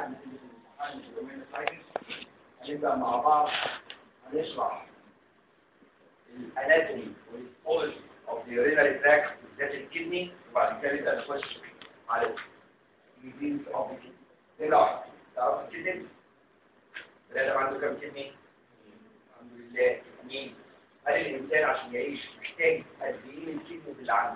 حد في الامتحان في اليومين السايكس هنبدأ مع بعض هنشرح الاناتومي والهيستولوجي اوف ذا urinary tract بالذات الكدني وبعد كده نبدأ نخش على الديزيز اوف ذا كدني ايه واحد تعرف الكدني؟ الادم عنده كام كدني؟ الحمد لله اثنين هل الانسان عشان يعيش محتاج قد ايه الكدني اللي عنده؟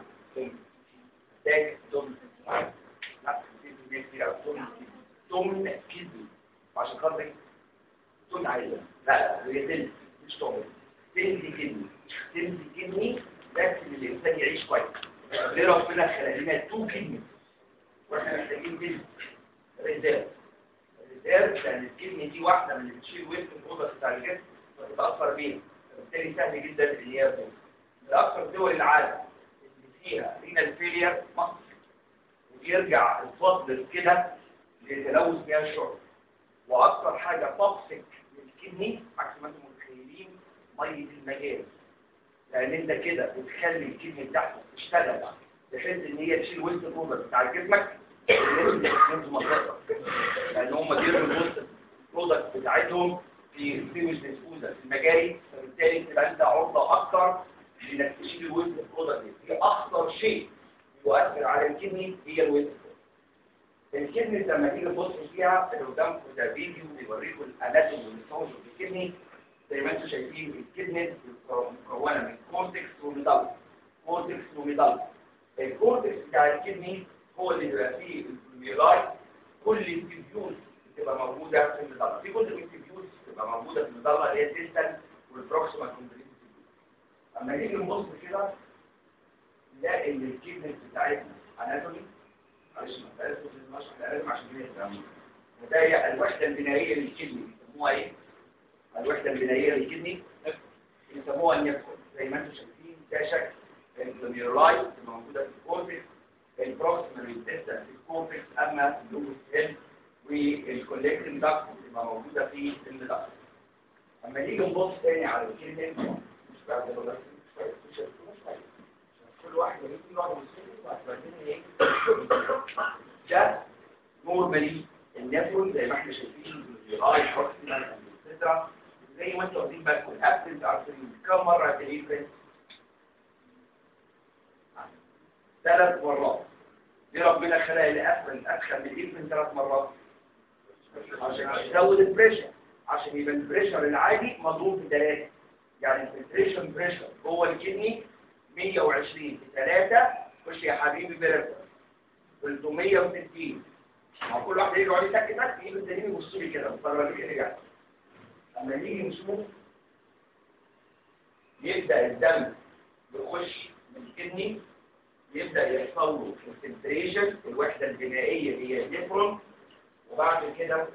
محتاج دم لا كدني كتير قوي تمن كدني عشان خاطر ايه؟ تمن عايزه لا هي تلت مش تمن تلت كدني تلت كدني بس اللي الانسان يعيش كويس ليه ربنا خلق لنا تو كدني واحنا محتاجين كدني ريزيرف ريزيرف لان الكدني دي واحده من اللي بتشيل ويست البرودكت بتاع الجسم وتتاثر بيها فبالتالي سهل جدا ان هي تموت من اكثر دول العالم اللي فيها رينال فيلير مصر وبيرجع الفضل كده لتلوث مياه الشرب واكثر حاجه توكسيك للكدني عكس ما انتم متخيلين ميه المجاري لان انت كده بتخلي الكدني بتاعتك تشتغل بحيث ان هي تشيل ويست برودكت بتاع جسمك لازم تستخدم مصدر لان هم بيرموا الويست برودكت بتاعتهم في سيوج ديسبوزال في المجاري فبالتالي تبقى انت عرضه اكثر لانك تشيل الويست برودكت دي اخطر شيء يؤثر على الكدني هي الويست الكدني لما تيجي تبص فيها اللي قدامكم ده فيديو بيوريكم الاناتومي والهيستولوجي في الكدني زي ما انتم شايفين الكدني مكونه من كورتكس وميدال كورتكس وميدال الكورتكس بتاع الكدني هو اللي بيبقى فيه الفيولاي كل التبيوز بتبقى موجوده في الميدال في جزء من التبيوز بتبقى موجوده في الميدال اللي هي الديستال والبروكسيمال كومبليت اما نيجي نبص كده نلاقي ان الكدني بتاعتنا اناتومي معلش ما بقاش نشرح الاناتومي عشان كده يفهموا وده هي الوحده البنائيه للكدني بيسموها ايه؟ الوحده البنائيه للكدني بيسموها النيفكول زي ما انتم شايفين ده شكل الجلوميرولايت اللي موجوده في الكورتكس البروكسيمال والديستال في الكورتكس اما اللوبوسيل والكوليكتنج داكت بتبقى موجوده في الميداكت اما نيجي نبص تاني على الكدني مش بعد ولا كل واحد يجي واحد ايه ده نورمالي النيفرون زي ما احنا شايفين الهاي بروكسيمال اكسترا زي ما انتم واخدين بالكم الابسنت ارتريول كم مره تقريبا ثلاث مرات دي ربنا خلق الاسفل ادخل من الانفن ثلاث مرات عشان يزود البريشر عشان يبقى البريشر العادي مضروب في ثلاثه يعني الفلتريشن بريشر جوه الكدني 120 في 3 خش يا حبيبي بريشر 360 مع كل واحد يجي يقعد يتك تك يجي التاني يبص لي كده مستغرب ايه اللي جاي اما نيجي نشوف يبدا الدم يخش من الكدني يبدا يحصل له كونسنتريشن الوحده البنائيه هي النفرون وبعد كده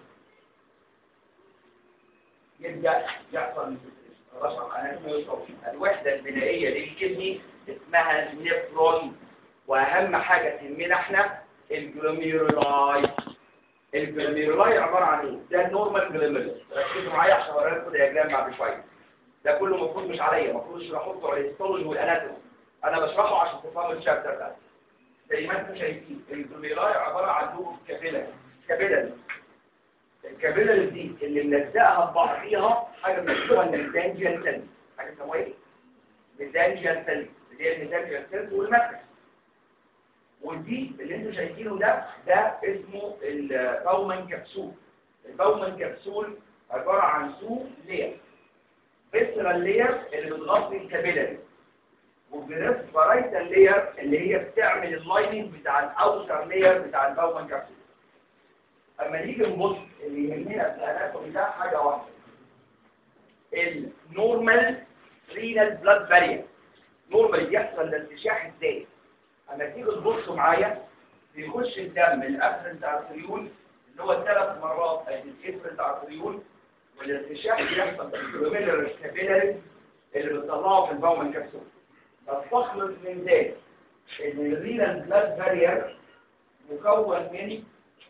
يبدا يحصل رشح اناتومي الوحده البنائيه للكدني اسمها النفرون واهم حاجه تهمنا احنا الجلوميرولاي الجلوميرولاي عباره عن ايه ده النورمال جلوميرولس ركزوا معايا عشان اوريكم الدياجرام بعد شويه ده كله المفروض مش عليا المفروض اشرحه على الهيستولوجي والاناتومي انا بشرحه عشان تفهموا الشابتر ده زي ما انتم شايفين الجلوميرولاي عباره عن لوب كابيلاري كابيلاري الكابيلاري دي اللي ملزقها ببعضيها حاجه بنسموها الميزانجيال سيل حاجه اسمها ايه ميزانجيال سيل اللي هي الميزانجيال سيل والمكس ودي اللي انتم شايفينه ده ده اسمه الباومان كبسول الباومان كبسول عباره عن سو لير فيسرال لير اللي بتغطي الكابيلاري والفرايتال لير اللي هي بتعمل اللايننج بتاع الاوتر لير بتاع الباومان كبسول اما نيجي نبص اللي يهمنا في الاناتومي ده حاجه واحده النورمال رينال بلاد بارير نورمال بيحصل الانتشاح ازاي اما تيجي تبصوا معايا بيخش الدم الافرنت ارتريول اللي هو ثلاث مرات الافرنت ارتريول والارتشاح بيحصل في الجلوميرولار كابيلاري اللي بتطلعه في الباومن كبسول بستخلص من ذلك ان الرينال بلاد بارير مكون من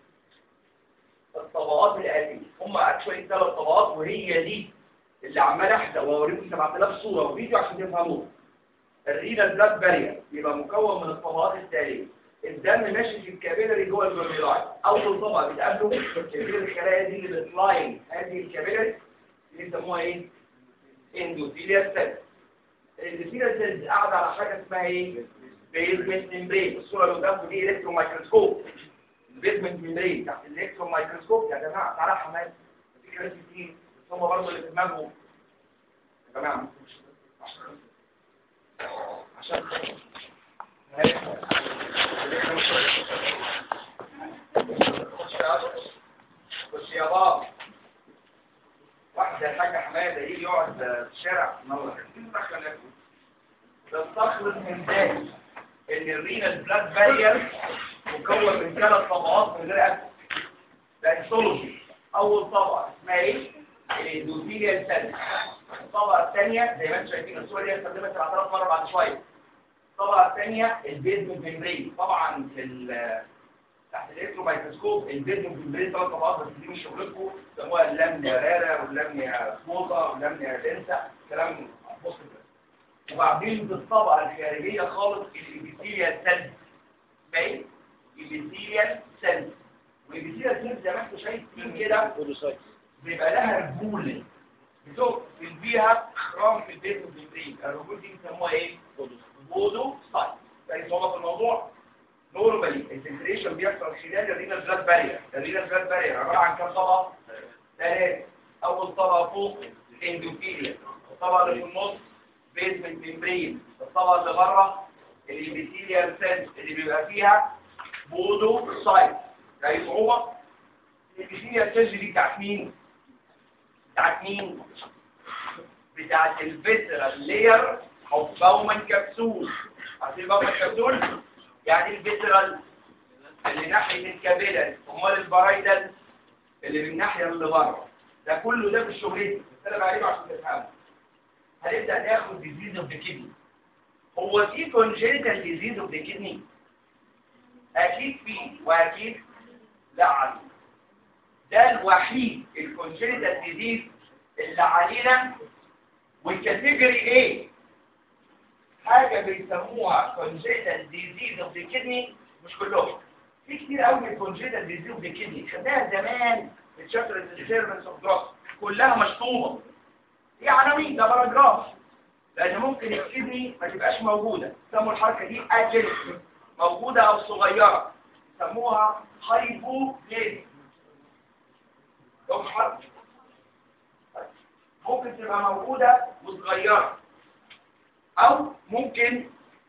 الطبقات الآتية هم اكشولي ثلاث طبقات وهي دي اللي عمال احدى واوريكم 7000 صوره وفيديو عشان تفهموها الرينال بلاد بارير يبقى مكون من الطبقات التاليه الدم ماشي في الكابيلاري جوه الجلوميرولاي اول طبقه بتقابله اللي الخلايا دي اللي بتلاين هذه الكابيلاري اللي بيسموها ايه اندوثيليال سيلز الاندوثيليال سيلز قاعده على حاجه اسمها ايه بيزمنت ممبرين الصوره اللي قدامكم دي الكترون مايكروسكوب البيزمنت ممبرين تحت الالكترون مايكروسكوب يا جماعه تعالى حماد في كلام كتير بس هم برضه اللي في دماغهم يا جماعه عشان خش يا بابا واحد زي الحاج حماده يجي يقعد في الشارع نور تستخلص من ذلك ان الرينال بلاد بارير مكون من ثلاث طبقات من غير اكل ده هيستولوجي اول طبقه اسمها ايه الاندوثيليال سيل الطبقه الثانيه زي ما انتم شايفين الصوره دي هستخدمها ثلاث مره بعد شويه الطبقه الثانيه البيزمنت ميمبرين طبعا في ال- تحت الالكترو مايكروسكوب البيزمنت ميمبرين ثلاث طبقات بس دي مش شغلتكم سموها اللامنيا رارا واللامنيا سموطه واللامنيا دنسا كلام بص كده وبعدين بالطبقه الخارجيه خالص الابيثيليال سيلز باين الابيثيليال سيلز والابيثيليال سيلز زي ما انتم شايفين كده بيبقى لها رجول بتقفل بيها خرام في البيت والبيترين الرجول دي بيسموها ايه؟ بودو سايت يعني صعوبة في الموضوع نورمالي الفلتريشن بيحصل خلال الرينال بلاد بارير الرينال بلاد بارير عبارة عن كام طبقة؟ ثلاثة أول طبقة فوق اندوثيليا الطبقة اللي في النص بيزمنت ميمبرين الطبقة اللي بره الابيثيليال سيلز اللي بيبقى فيها بودو سايت يعني صعوبة الابيثيليال سيلز دي بتاعت مين؟ بتاعت مين؟ بتاعت الفيترال لير او باومان كبسول عارفين باومان كبسول؟ يعني الفيترال اللي ناحية الكابيلر امال البرايدل اللي من الناحية اللي بره ده كله ده في الشغلين بتكلم عليه عشان تفهمه هنبدأ ناخد ديزيز اوف ذا كدني هو في كونجيتال ديزيز اوف ذا كدني اكيد في واكيد لا عليه ده الوحيد الكونجيتال ديزيز اللي علينا والكاتيجوري ايه حاجه بيسموها كونجيتال ديزيز اوف ذا كدني مش كلهم في كتير قوي من كونجيتال ديزيز اوف ذا كدني خدناها زمان في تشابتر الديترمنتس اوف جراس كلها مشطوبه هي عناوين ده باراجراف لان ممكن الكدني ما تبقاش موجوده سموا الحركه دي اجل موجوده او صغيره سموها هايبو بليد لو حرف ممكن تبقى موجودة وصغيرة أو ممكن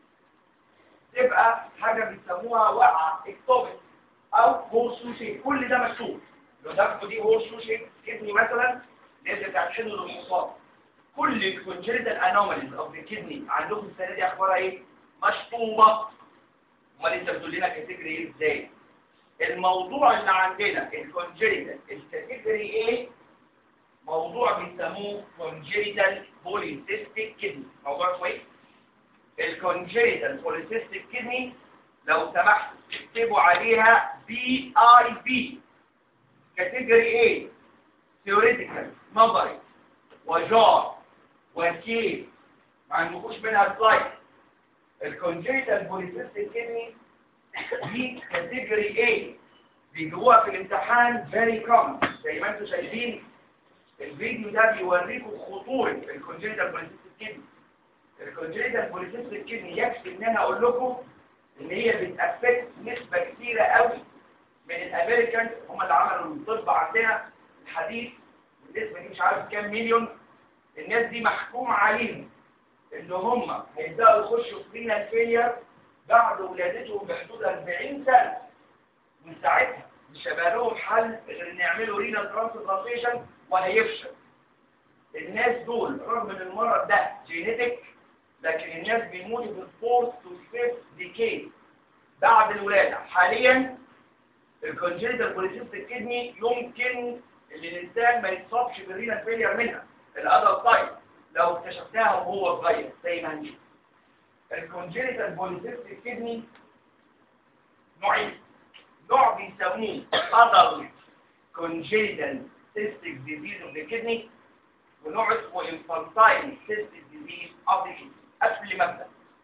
تبقى حاجة بيسموها وقعة اكتوبت أو هورسوشي كل ده مكتوب لو ده دي هورسوشي كدني مثلا لازم تعتمدوا للحصان كل الكونجنتال انوماليز اوف ذا كدني عندكم السنة دي أخبارها إيه؟ مشطوبة أمال أنت بتقول لنا كاتيجوري إيه إزاي؟ الموضوع اللي عندنا الكونجنتال الكاتيجوري إيه؟ موضوع بيسموه congenital polycystic kidney موضوع كويس الكونجنتال polycystic kidney لو سمحت اكتبوا عليها بي اي بي كاتيجوري ايه theoretical نظري وجار وكيف ما عندكوش منها سلايد الكونجنتال polycystic kidney دي كاتيجوري ايه بيجوها في الامتحان very common زي ما انتم شايفين الفيديو ده بيوريكم خطورة الكونجنتال بوليسيستيك كدني الكونجنتال بوليسيستيك كدني يكفي ان انا اقول لكم ان هي بتأفكت نسبة كتيرة قوي من الامريكان هم اللي عملوا الطب عندنا الحديث النسبة دي مش عارف كام مليون الناس دي محكوم عليهم ان هم هيبدأوا يخشوا في رينال فيلير بعد ولادتهم بحدود 40 سنة من ساعتها مش هيبقى لهم حل غير ان يعملوا رينال ترانسبلانتيشن وهيفشل الناس دول رغم ان المرض ده جينيتك لكن الناس بيموتوا في الفورث تو فيفث ديكيد بعد الولادة حاليا الكونجنتال بوليسيستيك كدني يمكن ان الانسان ما يتصابش بالرينال فيلير منها الادلت تايب لو اكتشفناها وهو صغير زي ما هنشوف الكونجنتال بوليسيستيك كدني نوعين نوع بيسموه adult congenital cystic disease of the kidney ونوع اسمه infantile cystic disease of the kidney قبل ما ابدا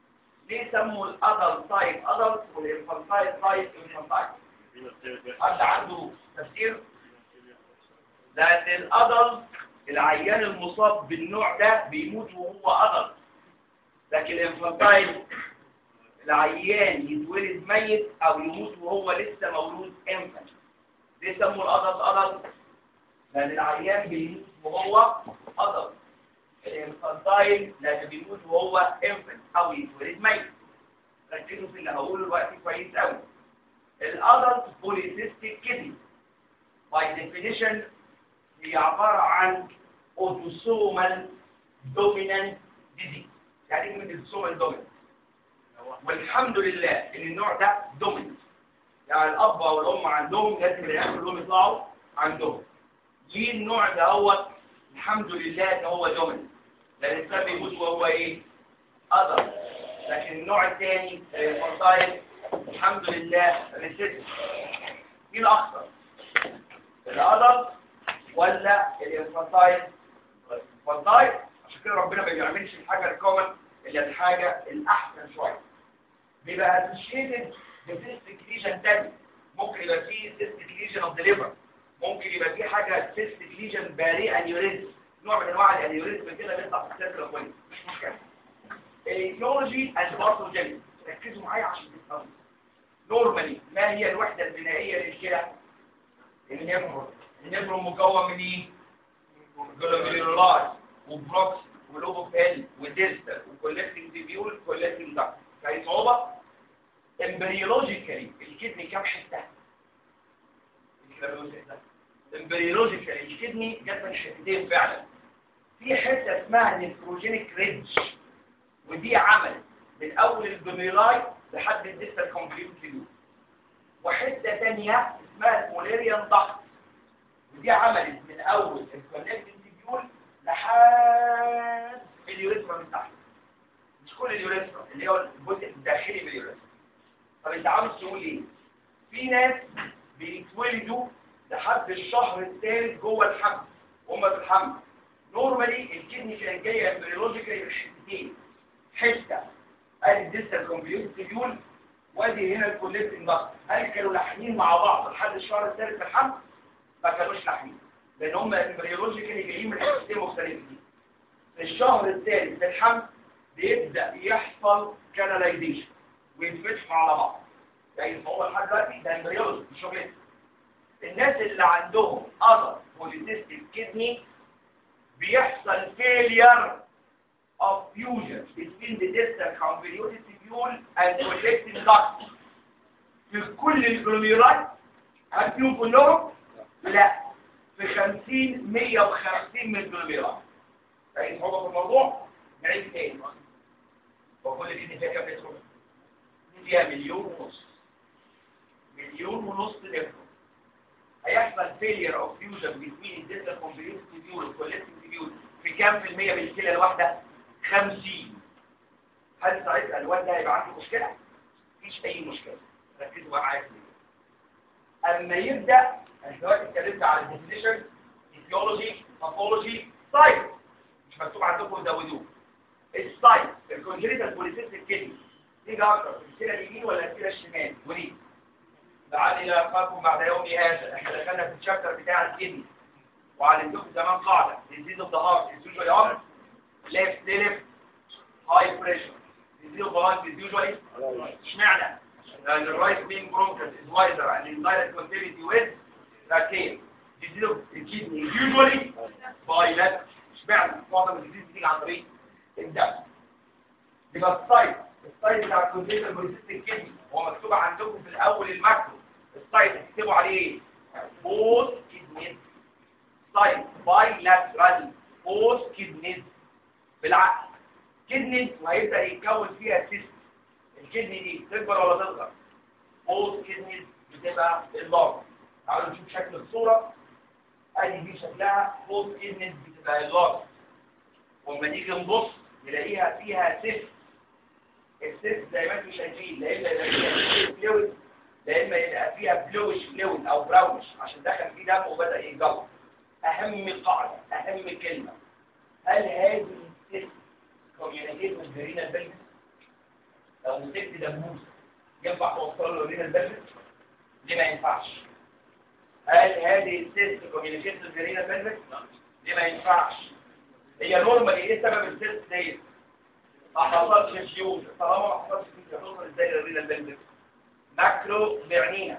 ليه سموا الادلت تايب ادلت والانفانتايل تايب انفانتايل حد عنده تفسير لان الادلت العيان المصاب بالنوع ده بيموت وهو ادلت لكن الانفانتايل العيان يتولد ميت او يموت وهو لسه مولود انفانت ليه سموا الادلت ادلت لان العيان بيموت وهو ادلت الانفانتايل لان بيموت وهو انفانت او يتولد ميت ركزوا في اللي هقوله دلوقتي كويس قوي الادلت بوليسيستيك كدني باي ديفينيشن هي عباره عن اوتوسومال دومينانت ديزيز يعني ايه كلمه اوتوسومال دومينانت والحمد لله ان النوع ده دومينانت يعني الاب او الام عندهم لازم العيال كلهم يطلعوا عندهم ليه النوع ده هو الحمد لله ان هو دومينانت لان الانسان بيموت وهو ايه ادلت لكن النوع الثاني الفرطايل الحمد لله ريسيت مين الاخطر الادلت ولا الانفانتايل الانفانتايل عشان كده ربنا ما بيعملش الحاجه الكومن اللي الحاجه الاحسن شويه بيبقى اسوشيتد بسيستيك ليجن تاني ممكن يبقى فيه سيستيك ليجن اوف ذا ليفر ممكن يبقى فيه حاجه سيستيك ليجن باري انيوريزم نوع من انواع الانيوريزم كده بيطلع في السيركل كويس مش مشكله الايثيولوجي اند باثوجينيس ركزوا معايا عشان تفهموا نورمالي ما هي الوحده البنائيه للكلى النيفرون النيفرون مكون من ايه جلوميرولاي وبروكس ولوبوفيل وديستال وكولكتنج ديبيول كولكتنج داكت في صعوبه امبريولوجيكالي الكدني كام حته امبريولوجيكالي الكدني جت من حتتين فعلا في حته اسمها نيفروجينيك ريدج ودي عملت من اول الجلوميرولاي لحد الديستال كومبليت ليو وحته ثانيه اسمها الموليريان ضغط ودي عملت من اول الكونكتنج ديبيول لحد اليوريثرا من تحت مش كل اليوريثرا اللي هو الجزء الداخلي من اليوريثرا طب انت عاوز تقول ايه في ناس بيتولدوا لحد الشهر الثالث جوه الحمل هم في الحمل نورمالي الكدني كانت جايه امبريولوجيكالي بحتتين حته ادي الديستال كومبليوت تبيول وادي هنا الكوليكتنج ضغط هل كانوا لاحمين مع بعض لحد الشهر الثالث في الحمل ما كانوش لاحمين لان هم امبريولوجيكالي جايين من حتتين مختلفين في الشهر الثالث في الحمل بيبدا يحصل كاناليزيشن ويتفتحوا على بعض يعني هو لحد دلوقتي ده امبريولوجي مش شغلتي الناس اللي عندهم اذر بوليسيستيك كدني بيحصل failure of fusion between the distal convoluted tubule and collecting duct في كل الجلوميرات هل فيهم كلهم؟ لا في 50 150 من الجلوميرات فإن هو في الموضوع نعيد تاني وكل دي فيها كام لتر؟ فيها مليون ونص مليون ونص لتر هيحصل failure of fusion between the distal convoluted tubule and collecting tubule في كام في المية من الكلى الواحدة؟ 50 هل ساعتها الواد ده هيبقى عنده مشكلة؟ مفيش أي مشكلة ركزوا بقى معايا أما يبدأ احنا دلوقتي اتكلمت على الديفينيشن ايثيولوجي باثولوجي ساينس مش مكتوب عندكم زودوه الساينس الكونجنيتال بوليسيستيك كدني تيجي اكتر في الكلى اليمين ولا الكلى الشمال وليه؟ لعلي لا ألقاكم بعد يومي هذا احنا دخلنا في الشابتر بتاع الكدني وعلمتكم زمان قاعدة disease of the heart is usually on left left high pressure disease of the heart is usually اشمعنى؟ لأن الرايت being bronchus is wider and in direct continuity with trachea disease of the kidney is usually bilateral اشمعنى؟ معظم الديزيز بتيجي عن طريق الدم يبقى السايت السايت بتاع الكونجنتال بوليسيستيك كدني هو مكتوب عندكم في الأول المكتوب السايت تكتبوا عليه ايه؟ بوست كدني سايت بايلاترال بوست كدني بالعكس كدني وهيبدأ يتكون فيها سيست الكدني دي تكبر ولا تصغر بوست كدني بتبقى اللارج تعالوا نشوف شكل الصورة ادي دي شكلها بوست كدني بتبقى اللارج وما نيجي نبص نلاقيها فيها سيست السيست زي ما انتم شايفين لا اما يبقى فيها فلويد لا اما يبقى فيها بلوش فلويد او براونش عشان دخل فيه دم وبدا يتجلط اهم قاعده اهم كلمه هل هذه السيست كوميونيكيت with the renal pelvis لو مسكت دبوس ينفع توصل له رينا البلد ليه ما ينفعش هل هذه السيست كوميونيكيشن رينا البلد ليه ما ينفعش هي نورمال ايه سبب السيست ديت ما حصلش فيوز طالما ما حصلش فيوز هتوصل ازاي للرينا البلد ماكرو بعنينا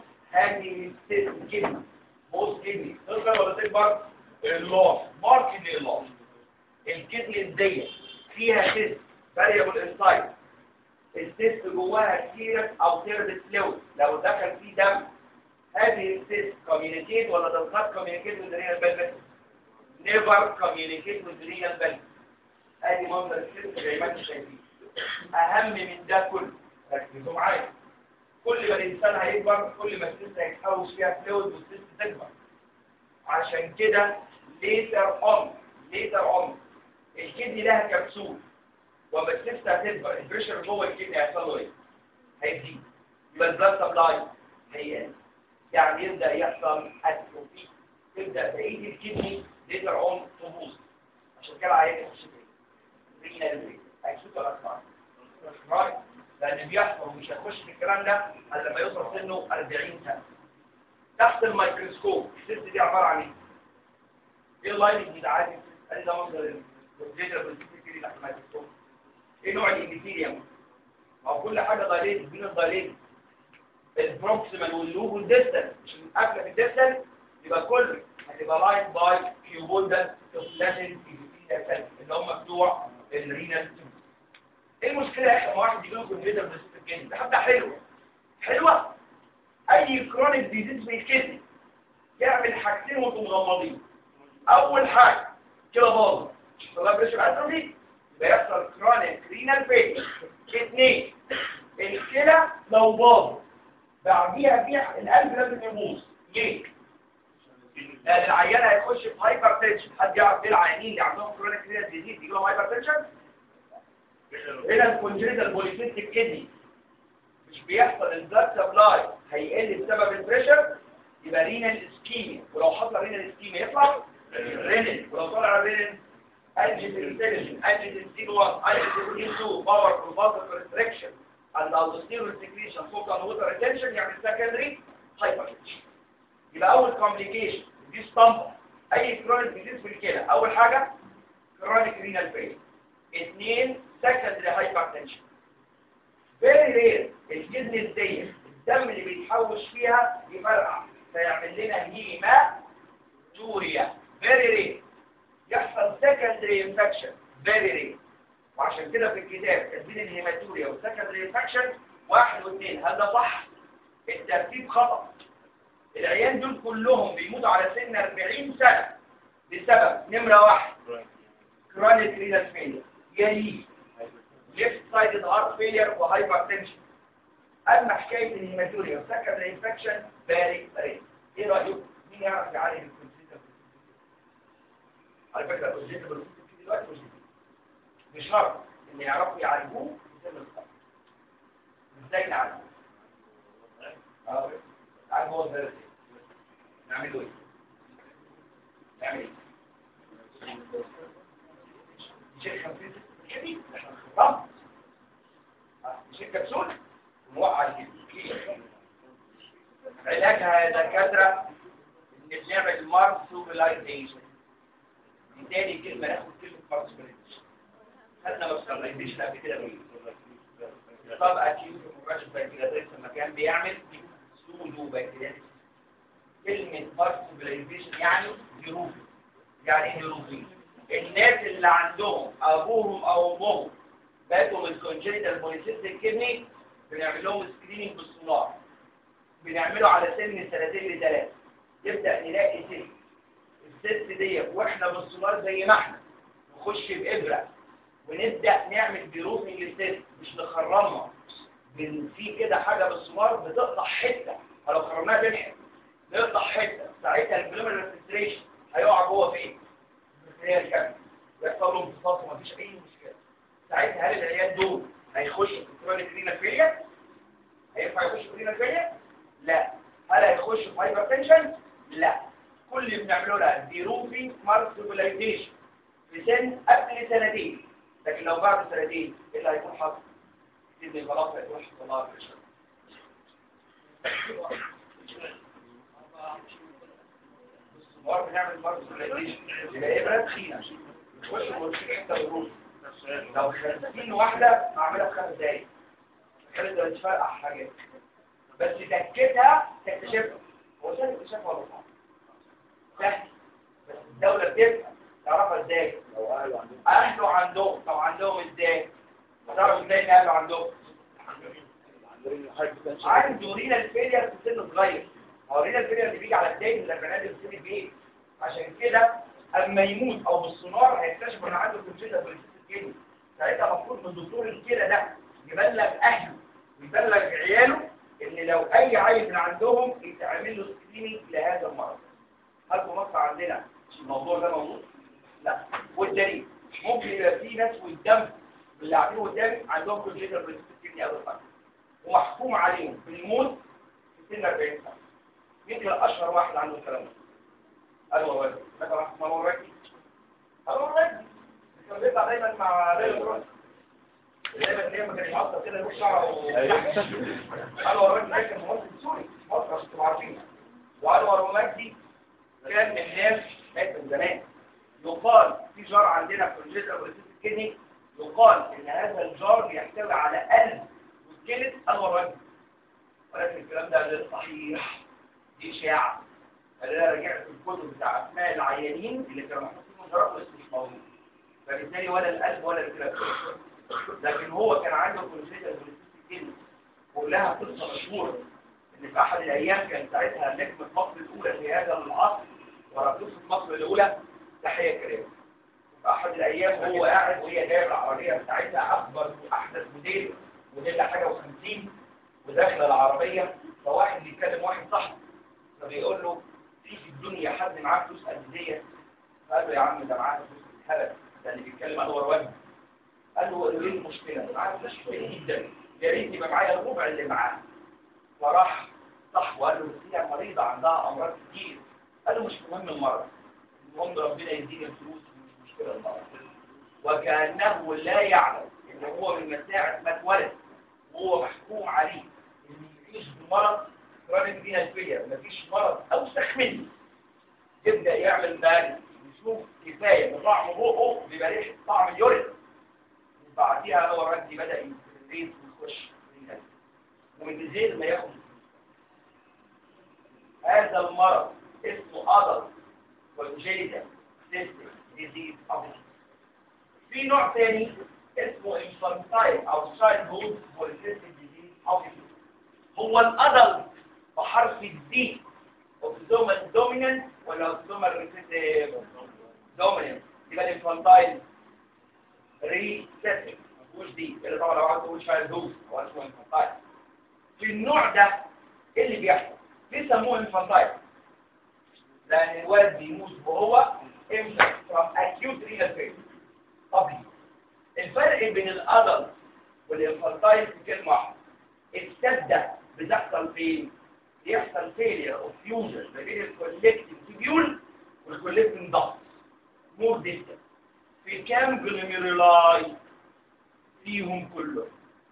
هذه السيست كده بوست كدني تصغر ولا تكبر اللوس ماركت اللوس الكدني ديت فيها سيست فاريبل انسايد السيست جواها كتيرة او تيرد فلويد لو دخل فيه دم هذه السيست كوميونيكيت ولا does not communicate with the renal pelvis never communicate with the renal pelvis ادي منظر السيست زي ما انتم شايفين اهم من ده كله ركزوا معايا كل ما الانسان هيكبر كل ما السيست هيتحوش فيها فلويد والسيست تكبر عشان كده ليتر اون ليتر اون الكدني لها كبسول وما السيست هتكبر البريشر جوه الكدني هيحصل له ايه؟ هيزيد يبقى البلاد سبلاي هيقل يعني يبدا يحصل اتروفي تبدا بقيه الكدني ليتر اون تبوظ عشان كده عايز يخش في رينال ريت هيشوف الاسماء رايت لان بيحصل ومش هيخش في الكلام ده الا لما يوصل سنه 40 سنه تحت الميكروسكوب السيست دي عباره عن ايه؟ ايه اللاين ده عادي ادي ده منظر الجدر بالسيستم تحت الميكروسكوب ايه نوع الابيثيليوم ما هو كل حاجه ضليل بين الضليل البروكسيمال واللوب والديستال مش قافله في الديستال يبقى كله هتبقى لاين باي كيوبولدال توفلاتين ابيثيليوم اللي هم بتوع الرينال ايه المشكله يا اخي واحد يجي له كونفيدر بالسيستم ده حتى حلوه حلوه اي كرونيك ديزيز في الكدني يعمل حاجتين وانتم مغمضين اول حاجه كده باظ طلع بريشر اتروفي يبقى يحصل كرونيك رينال فيل اثنين الكلى لو باظ بعديها فيها القلب لازم يبوظ ليه؟ لان العيان هيخش في هايبر تنشن حد يعرف ليه العيانين اللي عندهم كرونيك رينال ديزيز يجي لهم هايبر تنشن؟ هنا الكونجنتال بوليسيستيك كدني مش بيحصل البلاد سبلاي هيقل بسبب البريشر يبقى رينال اسكيميا ولو حصل رينال اسكيميا يطلع رينال ولو طلع رينال انجل انتليجن انجل سي 1 انجل سي 2 باور بروفاسل ريستريكشن and aldosterone secretion فوق on water retention يعني secondary hypertension يبقى اول complication دي اسطمبة اي كرونيك ديزيز في الكلى اول حاجة كرونيك رينال فيل اثنين secondary hypertension very rare الكدني الدية الدم اللي بيتحوش فيها يفرقع فيعمل لنا هيماتوريا very rare يحصل secondary infection very rare وعشان كده في الكتاب كاتبين الهيماتوريا والسكندري انفكشن واحد واثنين هل ده صح؟ الترتيب خطأ العيان دول كلهم بيموتوا على سن 40 سنة بسبب نمرة واحد كرونيك رينال فيلير يليه ليفت سايدد هارت فيلير وهايبر تنشن اما حكايه الهيماتوريا والسكندري انفكشن فيري ريت ايه رايكم؟ مين يعرف يعالج الكونسيستنت على فكره الكونسيستنت دلوقتي مش بشرط ان يعرفوا يعالجوه في سن الصغر ازاي نعالجه اه عارف هو الدرس نعمل له ايه نعمل ايه شيء خفيف كبير طب شيء كبسول ونوقع الجسم علاجها يا دكاتره ان بنعمل مارسوبلايزيشن دي تاني كلمه ناخد كلمه مارسوبلايزيشن خدنا مارسوبلايزيشن قبل كده بايه طب اكيد مباشر بكتيريا لما كان بيعمل سودو بكتيريا كلمه مارسوبلايزيشن يعني ظروفي يعني ايه ظروفي الناس اللي عندهم ابوهم او امهم باتوا من كونجنتال بوليسيستيك كدني بنعمل لهم سكريننج بالسونار بنعمله على سن سنتين لثلاثه يبدا نلاقي ست الست دي واحنا بالسونار زي ما احنا نخش بابره ونبدا نعمل بيروفنج للست مش نخرمها بن في كده حاجه بالسونار بتقطع حته لو خرمناها تلحق نقطع حته ساعتها البلومر ريستريشن هيقع جوه فين؟ هي الكامل ويحصل له امتصاص ومفيش اي مشكله ساعتها هل العيال دول هيخشوا في كرونيك رينال فيلير هينفع يخشوا في رينال فيلير لا هل هيخشوا في هايبرتنشن لا كل اللي بنعمله لها ديروفي مارسوبلايزيشن في سن قبل سنتين لكن لو بعد سنتين ايه اللي هيكون حاصل كده خلاص هيروح طلع الفشل الصغار بنعمل برضه سوليديشن يبقى ابره تخينه تخش وتشيل حته الروس لو 50 واحده اعملها في خمس دقايق خمس دقايق مش فارقه حاجات بس تكتها تكتشفها هو سهل اكتشافها ولا صعب؟ سهل بس الدوله بتفهم تعرفها ازاي؟ اهله عندهم طب عندهم ازاي؟ تعرف ازاي ان اهله عندهم؟ عنده رينال فيلير في سن صغير هو رينال فيلير اللي بيجي على بدايه الاربعينات اللي بتصير بايه؟ عشان كده اما يموت او بالسونار هيكتشف ان عنده كونجيتا بوليسيستيك ساعتها المفروض من دكتور الكلى ده يبلغ اهله ويبلغ عياله ان لو اي عيل من عندهم يتعمل له سكريننج لهذا المرض هل في مصر عندنا الموضوع ده موجود؟ لا والدليل ممكن يبقى في ناس قدام اللي قاعدين قدامي عندهم كونجيتا بوليسيستيك اول حاجه ومحكوم عليهم بالموت في سن 40 سنه يمكن اشهر واحد عنده الكلام ده قالوا هو مثلا واحد اسمه الراجي قالوا الراجي كان بيطلع دايما مع ليلى الراجي دايما ليه ما كان يعصب كده يروح شعره قالوا الراجي ده كان ممثل سوري مصر عشان تبقوا عارفين وقالوا الراجي كان من الناس مات من زمان يقال في جار عندنا في الجزء الرئيسي الكدني يقال ان هذا الجار يحتوي على قلب والكلى قالوا الراجي ولكن الكلام ده غير صحيح دي اشاعه انا رجعت في الكتب بتاع اسماء العيانين اللي كانوا محطوطين مجرد بس مش موجود فبالتالي ولا القلب ولا الكلام لكن هو كان عنده كونسيتر بالسيستم كلها قصه مشهوره ان في احد الايام كان ساعتها نجمه مصر الاولى في هذا العصر ورئيسه مصر الاولى تحيه كريم في احد الايام هو قاعد وهي جايبه العربيه بتاعتها اكبر واحدث موديل موديل حاجه و50 وداخله العربيه فواحد بيتكلم واحد صاحبه فبيقول له في في الدنيا حد معاه فلوس قد دي قال له يا عم ده معاه فلوس الهبل ده اللي بيتكلم انور وجه قال له ايه المشكله معاه فلوس كتير جدا يا ريت يبقى معايا الربع اللي معاه فراح صاحبه قال له بس هي مريضه عندها امراض كتير قال له مش مهم المرض المهم ربنا يديني الفلوس مش مشكله المرض وكانه لا يعلم ان هو من ساعه ما اتولد وهو محكوم عليه ان يعيش بمرض راجل فينا الفيا مفيش مرض او استحمل يبدا يعمل بالي يشوف كفايه من طعم بقه بيبقى ريحه طعم اليورين بعديها هو الراجل بدا ينزل ويخش ومن غير ما ياخد هذا المرض اسمه أضل والجيدة سيستم ديزيز في نوع ثاني اسمه انفانتايل او childhood polycystic disease هو الأدلت بحرف الدي اوكسيدومال دومينانت ولا اوكسيدومال ريسيسيف دومينانت يبقى الانفانتايل ريسيسيف مفيهوش دي اللي طبعا لو عاوز تقول شايل دوز هو اسمه انفانتايل في النوع ده ايه اللي بيحصل؟ ليه سموه انفانتايل؟ لان الولد بيموت وهو امتى؟ from acute renal failure طبيعي الفرق بين الادلت والانفانتايل في كلمه واحده السده بتحصل فين؟ يحصل failure of fusion ما بين الكولكتيف تيبيول والكولكتيف ضغط مور ديستنس في كام جلوميرولاي فيهم كلهم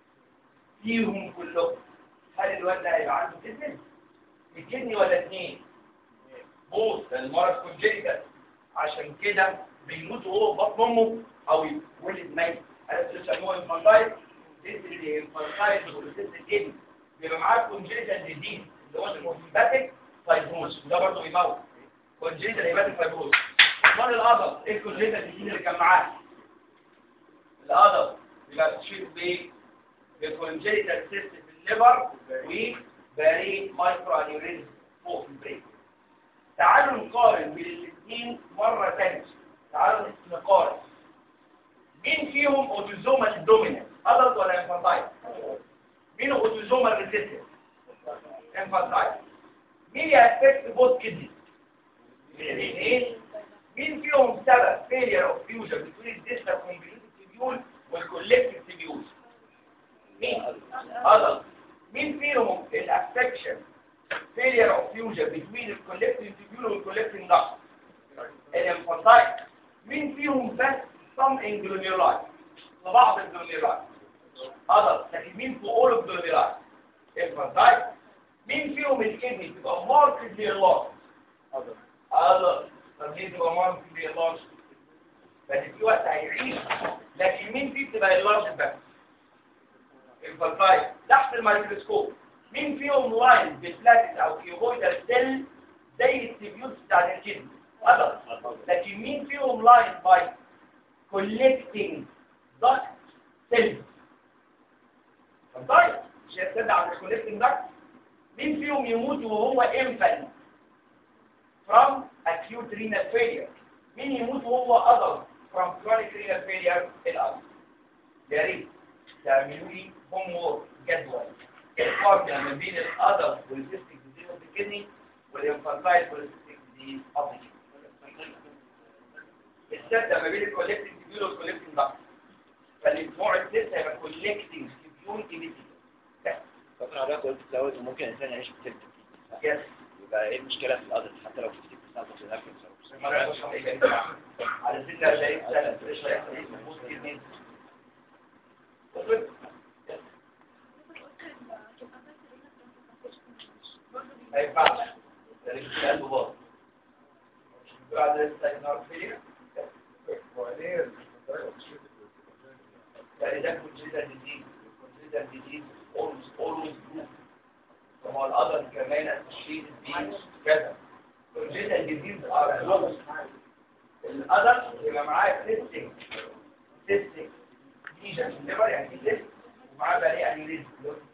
فيهم كلهم هل الواد ده هيبقى عنده كدني؟ الكدني ولا اثنين؟ بوث المرض كونجيتال عشان كده بيموت وهو في بطن امه او يولد ميت عرفت يسموه انفانتايل دي انفانتايل والست الكدني بيبقى معاه كونجيتال ديزيز اللي هو الهيباتيك فايبروز وده برضه بيموت كونجيتال هيباتيك فايبروز امال العضل ايه الكونجيتال ديزيز اللي كان معاه العضل يبقى تشيل بايه بالكونجيتال سيست في الليفر وباري مايكرو انيوريزم فوق في البريك تعالوا نقارن بين الاثنين مره ثانيه تعالوا نقارن مين فيهم اوتوزومال دومينانت ادلت ولا انفانتايل مين اوتوزومال ريسيسيف انفانتايل مين يأفكت بوت كدني الاثنين مين فيهم سبب فيلير اوف فيوجن بين الديستا كومبليت تيبيول والكولكتيف تيبيول مين ادلت مين فيهم الافكشن failure of fusion between the collective tubule and collecting duct الانفانتايل مين فيهم بس some glomeruli بعض الجلوميرولاي adult لكن مين في all of the life infantile مين فيهم الكدني تبقى markedly enlarged adult طب ليه تبقى markedly enlarged بس في وقت هيعيش لكن مين فيه بتبقى enlarged بس infantile تحت الميكروسكوب مين فيهم لاين بفلاتس او كيوبويدال سيل زي التبيوت بتاع الكدني adult لكن مين فيهم لاين باي collecting duct cells طيب مش هيبتدى على collecting duct مين فيهم يموت وهو infant from acute renal failure مين يموت وهو adult from chronic renal failure الأرض يا ريت تعملوا لي هوم وورك جدول الفرق ما بين الادلت والسيستيك ديزيز اوف الكدني والانفانتايل والسيستيك ديزيز اوف الكدني الستة ما بين الكولكتنج تبيول والكولكتنج داكت فالمجموع الستة هيبقى كولكتنج تبيول ايميتي طب حضرتك قلت في الاول إن ممكن الانسان يعيش بتلت يس يبقى ايه المشكله في الادلت حتى لو في 60 سنه في الاخر على ستة هتلاقي سنة فريش هيحصل ايه مفوز كدني ما ينفعش ده اللي في القلب باظ مش بتقول على لسه نار فيلير يعني ده كونجيتال ديزيز كونجيتال ديزيز اولويز اولويز جروب هو الأذر كمان associated بيه كذا كونجيتال ديزيز ار لوس الأذر يبقى معاه سيستم سيستم ليجن ليفر يعني في سيستم ومعاه بقى يعني ريزم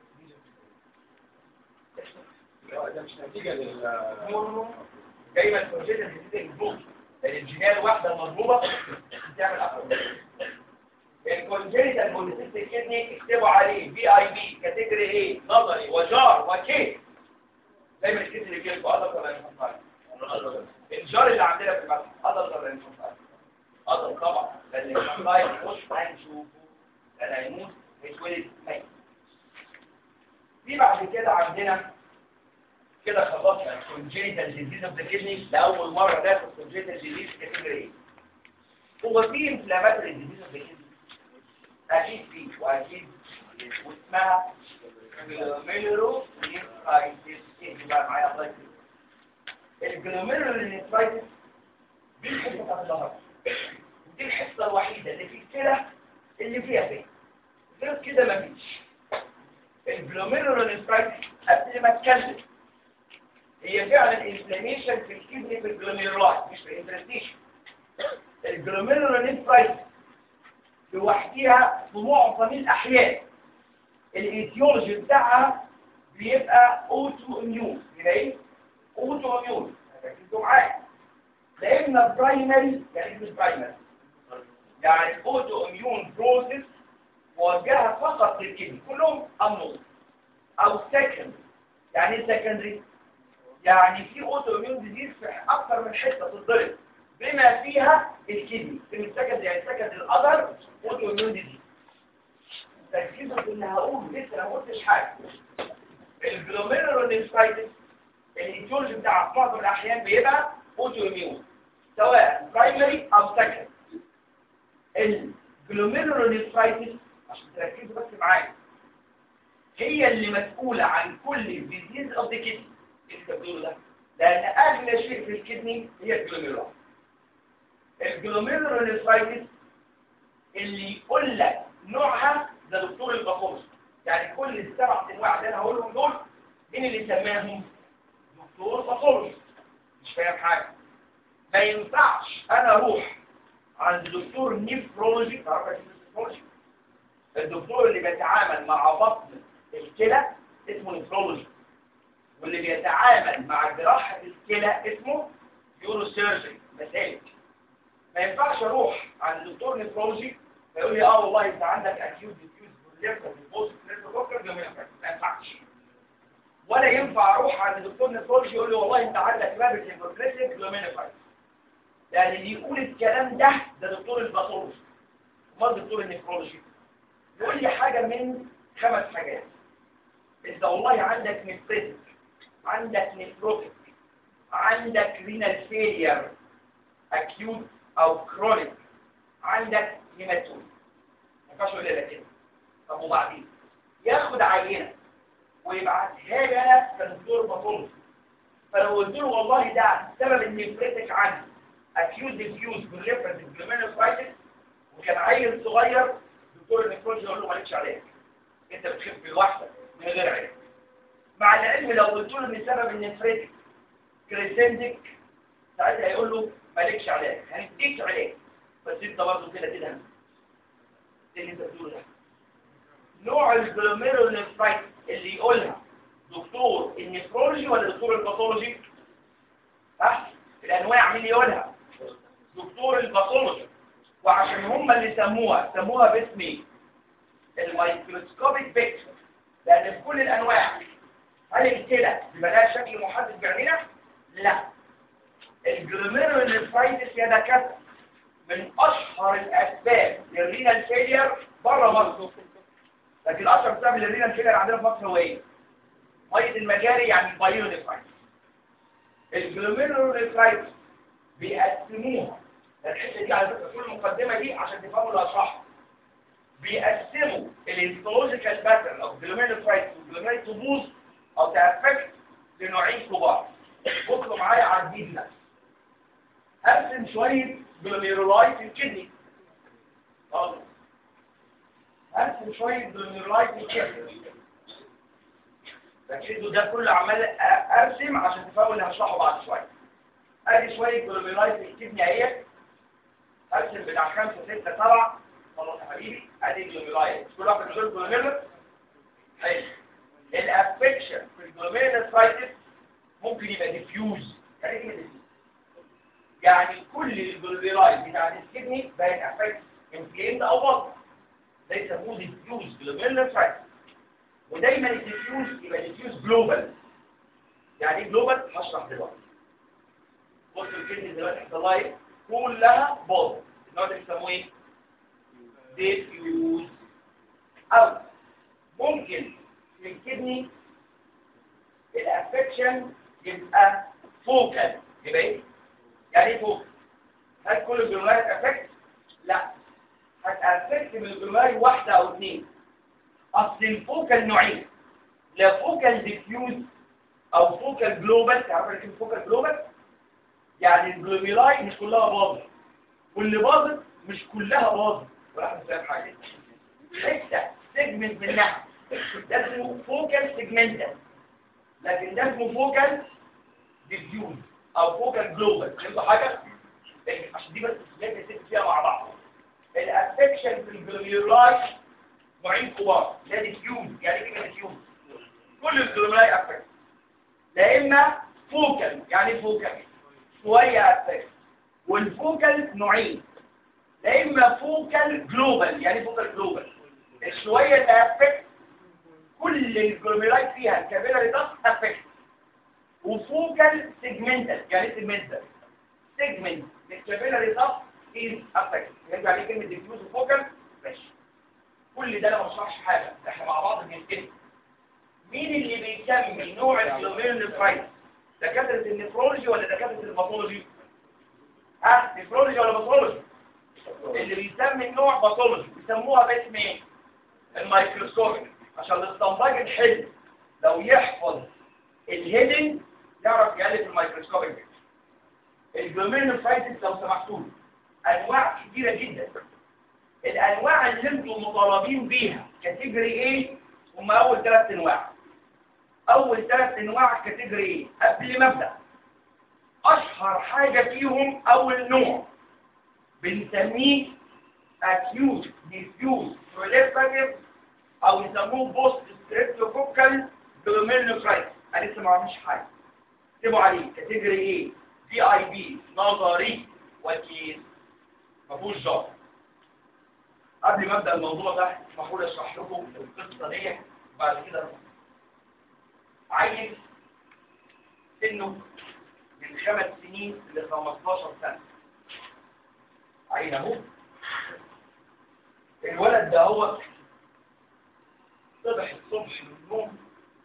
ده مش نتيجة لل دايما كونجيتال ديزيز الجروب لان الجينات واحده مضروبه بتعمل اكتر الكونجيتال بوليسيستيك كدني اكتبوا عليه بي اي بي كاتيجوري ايه نظري وجار وكيس دايما الكيس اللي بيجيلكوا اضل ولا انفانتايل الجار اللي عندنا في المسح اضل ولا انفانتايل اضل طبعا لان الانفانتايل مش هنشوفه لان هيموت هيتولد ميت في بعد كده عندنا كده خلصنا الكونجيتال ديزيز اوف ذا كدني لاول مره ناخد كونجيتال ديزيز كاتيجوري ايه هو في انفلاماتوري ديزيز اوف ذا كدني اكيد في واكيد واسمها جلوميرو نيفرايتس ايه بقى معايا الله يكرمك الجلوميرو نيفرايتس دي الحصه بتاعت الظهر دي الحصه الوحيده اللي في الكلى اللي فيها فين غير كده مفيش الجلوميرو نيفرايتس قبل ما اتكلم هي فعلا انفلاميشن في الكدني في الجلوميرولايت مش في الانترستيشن الجلوميرو نيفرايتس لوحديها في معظم الأحيان الايتيولوجي بتاعها بيبقى اوتو اميون يبقى ايه؟ اوتو اميون ركزوا معايا لا اما برايمري يعني مش برايمري يعني اوتو اميون بروسيس موجهه فقط للكدني كلهم امنون او سكند يعني ايه سكندري؟ يعني في اوتو اميون ديزيز في اكثر من حته تتضرب بما فيها الكدني من السكند يعني سكند الأذر اوتو اميون ديزيز تركيزه في اللي هقوله لسه انا ما قلتش حاجه الجلوميرولونيفرايتس الايتيولوجي بتاعها في معظم الاحيان بيبقى اوتو اميون سواء برايمري او سكند الجلوميرولونيفرايتس عشان تركزوا بس معايا هي اللي مسؤوله عن كل الديزيز اوف ذا كدني اللي انت بتقوله ده لان اغلى شيء في الكدني هي الجلوميرولار الجلوميرولونيفرايتس اللي يقول لك نوعها ده دكتور الباثولوجي يعني كل السبع انواع اللي انا هقولهم دول مين اللي سماهم دكتور باثولوجي مش فاهم حاجه ما ينفعش انا اروح عند دكتور نيفرولوجي تعرف ايه نيفرولوجي الدكتور اللي بيتعامل مع بطن الكلى اسمه نيفرولوجي واللي بيتعامل مع جراحه الكلى اسمه يورو سيرجري مسالك ما ينفعش اروح عند دكتور نيفرولوجي فيقول لي اه والله انت عندك اكيوت ديفيوز بوليفر بوست نيفروكر ما ينفعش ولا ينفع اروح عند دكتور نيفرولوجي يقول لي والله انت عندك رابط هيموكريتيك جلومينيفايتس يعني اللي يقول الكلام ده ده دكتور الباثولوجي امال دكتور النيفرولوجي يقول لي حاجه من خمس حاجات انت والله عندك نيفريتك عندك نيفروتيك عندك رينال فيلير اكيوت او كرونيك عندك هيماتوم ما ينفعش اقول لك كده طب وبعدين ياخد عينه ويبعتها لي انا كدكتور باثولوجي فلو قلت له والله ده سبب النفرتك عندي اكيوت ديفيوز بالريفرنس جلومينوفايتس وكان عيل صغير دكتور النفرولوجي يقول له مالكش علاج انت بتخف لوحدك من غير علاج مع العلم لو قلت له ان سبب النفرتك كريسندك ساعتها هيقول له مالكش علاج هنديك علاج بس انت برضه كده كده ايه اللي انت بتقوله ده نوع الجلوميرولينفرايتس اللي يقولها دكتور النفرولوجي ولا دكتور الباثولوجي ها الانواع مين اللي يقولها دكتور الباثولوجي وعشان هم اللي سموها سموها باسم ايه الميكروسكوبيك بيكتشر لان في كل الانواع هل الكلى بيبقى لها شكل محدد بعيننا لا الجلوميرولينفرايتس يا دكاتره من اشهر الاسباب للرينال فيلير بره مصر لكن اشهر سبب للرينال فيلير عندنا في مصر هو ايه ميه المجاري يعني البايونيفرايتس الجلوميرولينفرايتس بيقسموها الحته دي على فكره كل المقدمه دي عشان تفهموا اللي هشرحه بيقسموا الهيستولوجيكال باترن او جلوميرولينفرايتس والجلوميرولينفرايتس تبوظ او تافكت لنوعين كبار بصوا معايا على الديب ده ارسم شويه جلوميرولايت في الكدني خالص ارسم شويه جلوميرولايت في الكدني ركزوا ده كله عمال ارسم عشان تفهموا اللي هشرحه بعد شويه ادي شويه جلوميرولايت في الكدني اهي ارسم بتاع خمسة ستة سبعة خلاص يا حبيبي ادي جلوميرولايت كل واحد من دول جلوميرولر حلو الافكشن في الجلوميرولار ممكن يبقى ديفيوز يعني ايه ديفيوز يعني كل الجلوبيرايد بتاع الكدني بقت افكت انفليمد او بطل ده يسموه ديفيوز جلوبيرولار ودايما الديفيوز يبقى ديفيوز جلوبال يعني ايه جلوبال هشرح دلوقتي بص الكدني دلوقتي حصل لها ايه كلها باظ النوع ده بيسموه ايه ديفيوز او ممكن في الكدني الافكشن يبقى فوكال يبقى ايه يعني ايه فوق هل كل الجلوميرات افكت لا هتافكت من الجلوميرات واحده او اثنين اصل الفوكال نوعين لا فوكال ديفيوز او فوكال جلوبال تعرف ايه فوكال جلوبال يعني الجلوميراي مش كلها باظت واللي باظت مش كلها باظت ولا حد فاهم حاجه حته سيجمنت منها ده اسمه فوكال سيجمنتال لكن ده اسمه فوكال ديفيوز او فوكال جلوبال فهمتوا حاجه عشان دي بس لازم نتفق فيها مع بعض الافكشن في الجلوميرولاي نوعين كبار لا ديفيوز يعني ايه ديفيوز كل الجلوميرولاي افكت لا اما فوكال يعني فوكال شويه افكت والفوكال نوعين لا اما فوكال جلوبال يعني فوكال جلوبال الشويه اللي افكت كل الجلوميرولاي فيها الكابيلاري ده افكت وفوكال سيجمنتال يعني سيجمنتال سيجمنت الكابيلاري ده از افكت يرجع عليه كلمه ديفيوز وفوكال ماشي كل ده انا ما بشرحش حاجه احنا مع بعض بنتكلم مين اللي بيسمي نوع الجلوميرولوفرايتس دكاتره النفرولوجي ولا دكاتره الباثولوجي ها نفرولوجي ولا باثولوجي اللي بيسمي النوع باثولوجي بيسموها باسم ايه الميكروسكوبيك عشان الاستنتاج الحلو لو يحفظ الهيدنج يعرف يألف الميكروسكوبيك الجلوميرولوفرايتس لو سمحتوا انواع كتيره جدا الانواع اللي انتم مطالبين بيها كاتيجوري ايه هم اول ثلاث انواع اول ثلاث انواع كاتيجوري ايه قبل ما ابدا اشهر حاجه فيهم اول نوع بنسميه acute diffuse proliferative او يسموه بوست ستريبتوكوكال جلوميرولوفرايتس انا لسه ما عملش حاجه اكتبوا عليه كاتيجوري ايه دي اي بي نظري وكيل ما فيهوش جار قبل ما ابدا الموضوع ده اسمحوا لي اشرح لكم القصه دي بعد كده عيل سنه من خمس سنين ل 15 سنه عيل اهو الولد ده هو صبح الصبح من النوم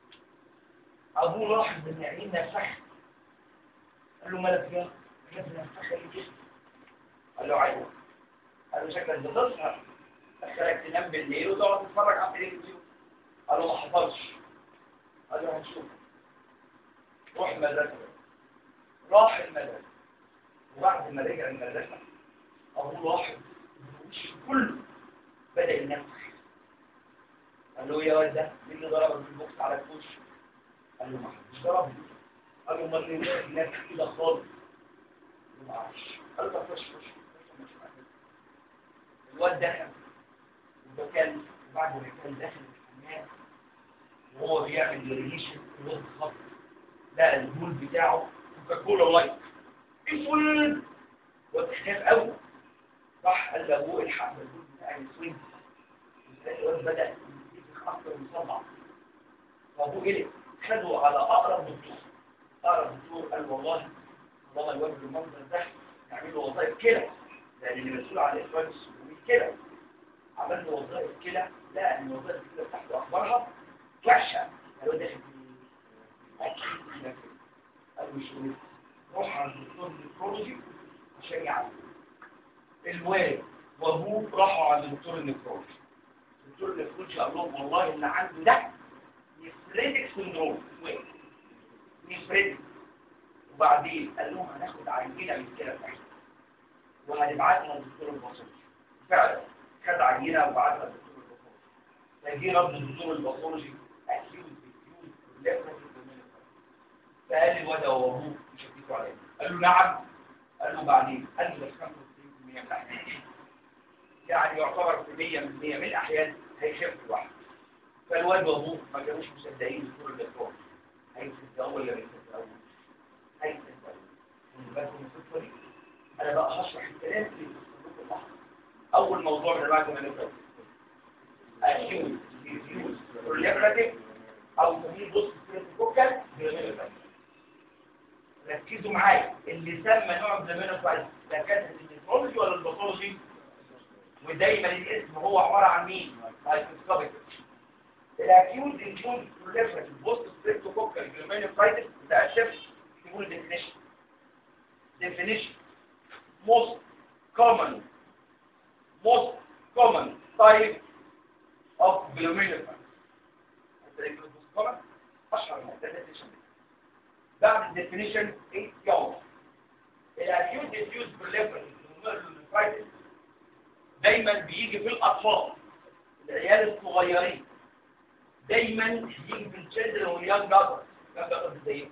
ابوه لاحظ ان عينيه نفخ قال له مالك يا ابني نفخ ليه كده قال له عيوه قال له شكلك بتسهر دخلك تنام بالليل وتقعد تتفرج على التلفزيون قال له ما حصلش قال له هنشوف روح المدرسة راح المدرسة وبعد ما رجع المدرسة أبوه لاحظ الوش كله بدأ ينفخ قال له يا ولد ده مين اللي ضربك بالبوكس على الوش؟ قال له ما حدش ضربني قال له امال ليه واقف هناك كده خالص؟ قال له ما اعرفش قال له طب خش خش الواد دخل وكان بعد ما كان داخل الحمام وهو بيعمل ريليشن الواد خط لقى البول بتاعه كوكاكولا لايت اسود وتخاف قوي راح قال لابوه الحق البول بتاعي اسود الواد بدأ يتخ اكتر من سبعه فابوه قلق خده على اقرب دكتور اقرب دكتور قال والله طالما الواد بالمنظر ده نعمل له وظائف كلى لان اللي مسؤول عن اخراج السموم كلى عمل له وظائف كلى لا ان وظائف الكلى بتاعته اخبارها وحشه الواد داخل في قال مش مهم روح عند الدكتور النفرولوجي عشان يعالج الوالد وابوه راحوا عند دكتور النفرولوجي دكتور النفرولوجي قال لهم والله اللي عنده ده نفريتك سندروم نفريتك وبعدين قال لهم هناخد عينه من الكلى بتاعتك وهنبعتها للدكتور البصري فعلا خد عينه وبعتها للدكتور البصري فجي رد الدكتور البصري اكيد بيكيوز لفه فقال لي الواد وابوه مش هتيجوا عليا قال له نعم قال له بعدين قال له بس 95% من الاحيان يعني يعتبر في 100 من 100 من الاحيان هيخف لوحده فالواد وابوه ما كانوش مصدقين دكتور الدكتور هيصدقوا ولا ما يصدقوش هيصدقوا بالكم من القصه دي انا بقى هشرح الكلام اللي في اللحظه اول موضوع ده بعد ما نبدا اكيوز ديفيوز بروليفراتيف او تسميه بص فوكال ركزوا معايا اللي سمى نوع من المينوفايز ده كانت النيفرولوجي ولا الباثولوجي ودايما الاسم هو عباره عن مين مايكروسكوبيك الاكيوز انكلود بروليفراتيف بص ستريبتوكوكال جلومينوفايتس ده الشيف يقول ديفينيشن definition most common most common type of glomerular اشهر definition بعد definition ايه يوم الاكيوت ديفيوز بروليفراتيف دايما بيجي في الاطفال العيال الصغيرين دايما يجي في الشندر واليانج جادر جادر ازاي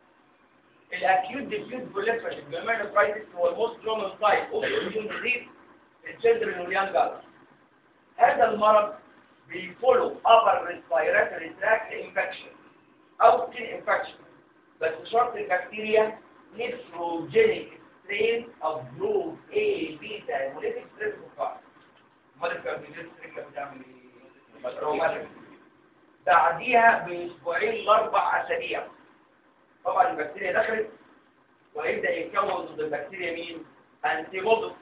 الاكيوت ديفيوز بروليفراتيف جلوميرولوفرايتس هو الموست كومن تايب اوف اميون ديزيز في الشندر واليانج جادر هذا المرض بيفولو upper respiratory tract infection او skin infection بس شرط البكتيريا نيفروجينيك سترين اوف جروب اي بيتا هيموليتيك ستريس فوكار امال الكاربيجيت ستريس بتعمل ايه؟ روماتيك بعديها باسبوعين لاربع اسابيع طبعا البكتيريا دخلت وهيبدا يتكون ضد البكتيريا مين؟ انتي بودي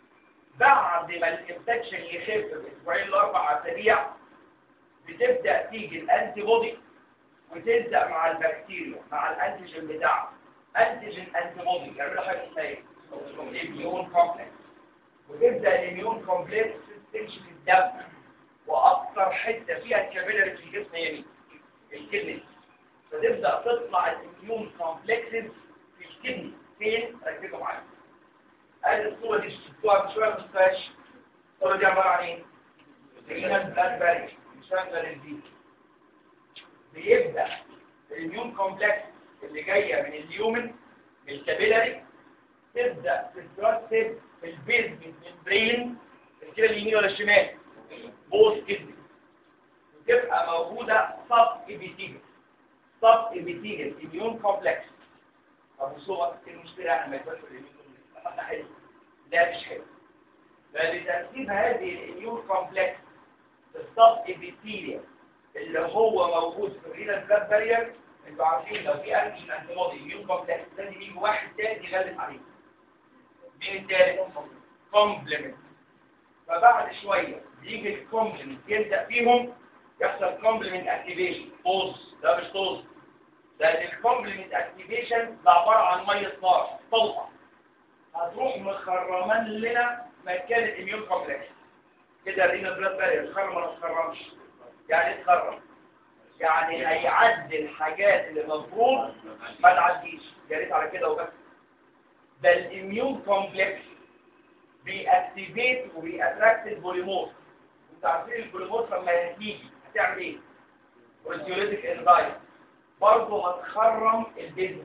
بعد ما الانفكشن يخف باسبوعين لاربع اسابيع بتبدا تيجي الانتي بودي وتلزق مع البكتيريا مع الانتيجين بتاعها انتيجين انتي بودي يعملوا حاجه اسمها ايه؟ اميون كومبلكس وتبدا الاميون كومبلكس تمشي في الدم واكثر حته فيها الكابيلاري في الجسم هي مين؟ الكدني فتبدا تطلع الاميون كومبلكسز في الكدني فين؟ ركزوا معايا ادي الصوره دي شفتوها من شويه ما شفتهاش الصوره دي عباره عن ايه؟ رينال بلاد بارير مشغل الفيك بيبدا الاميون كومبلكس اللي جايه من اليومن من الكابيلاري تبدا تترسب في البيزمنت ممبرين الكلى اليمين ولا الشمال بوز كدني وتبقى موجوده سب ابيثيليال سب ابيثيليال اميون كومبلكس طب وصور المشكله يعني ما يكونش الاميون كومبلكس ده حلو لا مش حلو فلترتيب هذه الاميون كومبلكس السب ابيثيليال اللي هو موجود في الرينال بلاد بارير انتوا عارفين لو في انتيجين انتي بودي اميون كومبلكس لازم يجي واحد تاني يغلب عليه مين التالت كومبلمنت فبعد شويه بيجي الكومبلمنت يبدا فيهم يحصل كومبلمنت اكتيفيشن بوز ده مش طوز لان الكومبلمنت اكتيفيشن ده عباره عن ميه نار طلقه هتروح مخرمان لنا مكان الاميون كومبلكس كده الرينا بلاد بارير تخرم ولا ما تخرمش يعني ايه تخرم يعني هيعدي الحاجات اللي المفروض ما تعديش يا ريت على كده وبس ده الاميون كومبلكس بيأكتيفيت وبيأتراكت البوليمور انتوا عارفين البوليمور لما هتيجي هتعمل ايه؟ بروتيوليتيك انزايم برضه هتخرم البيزنس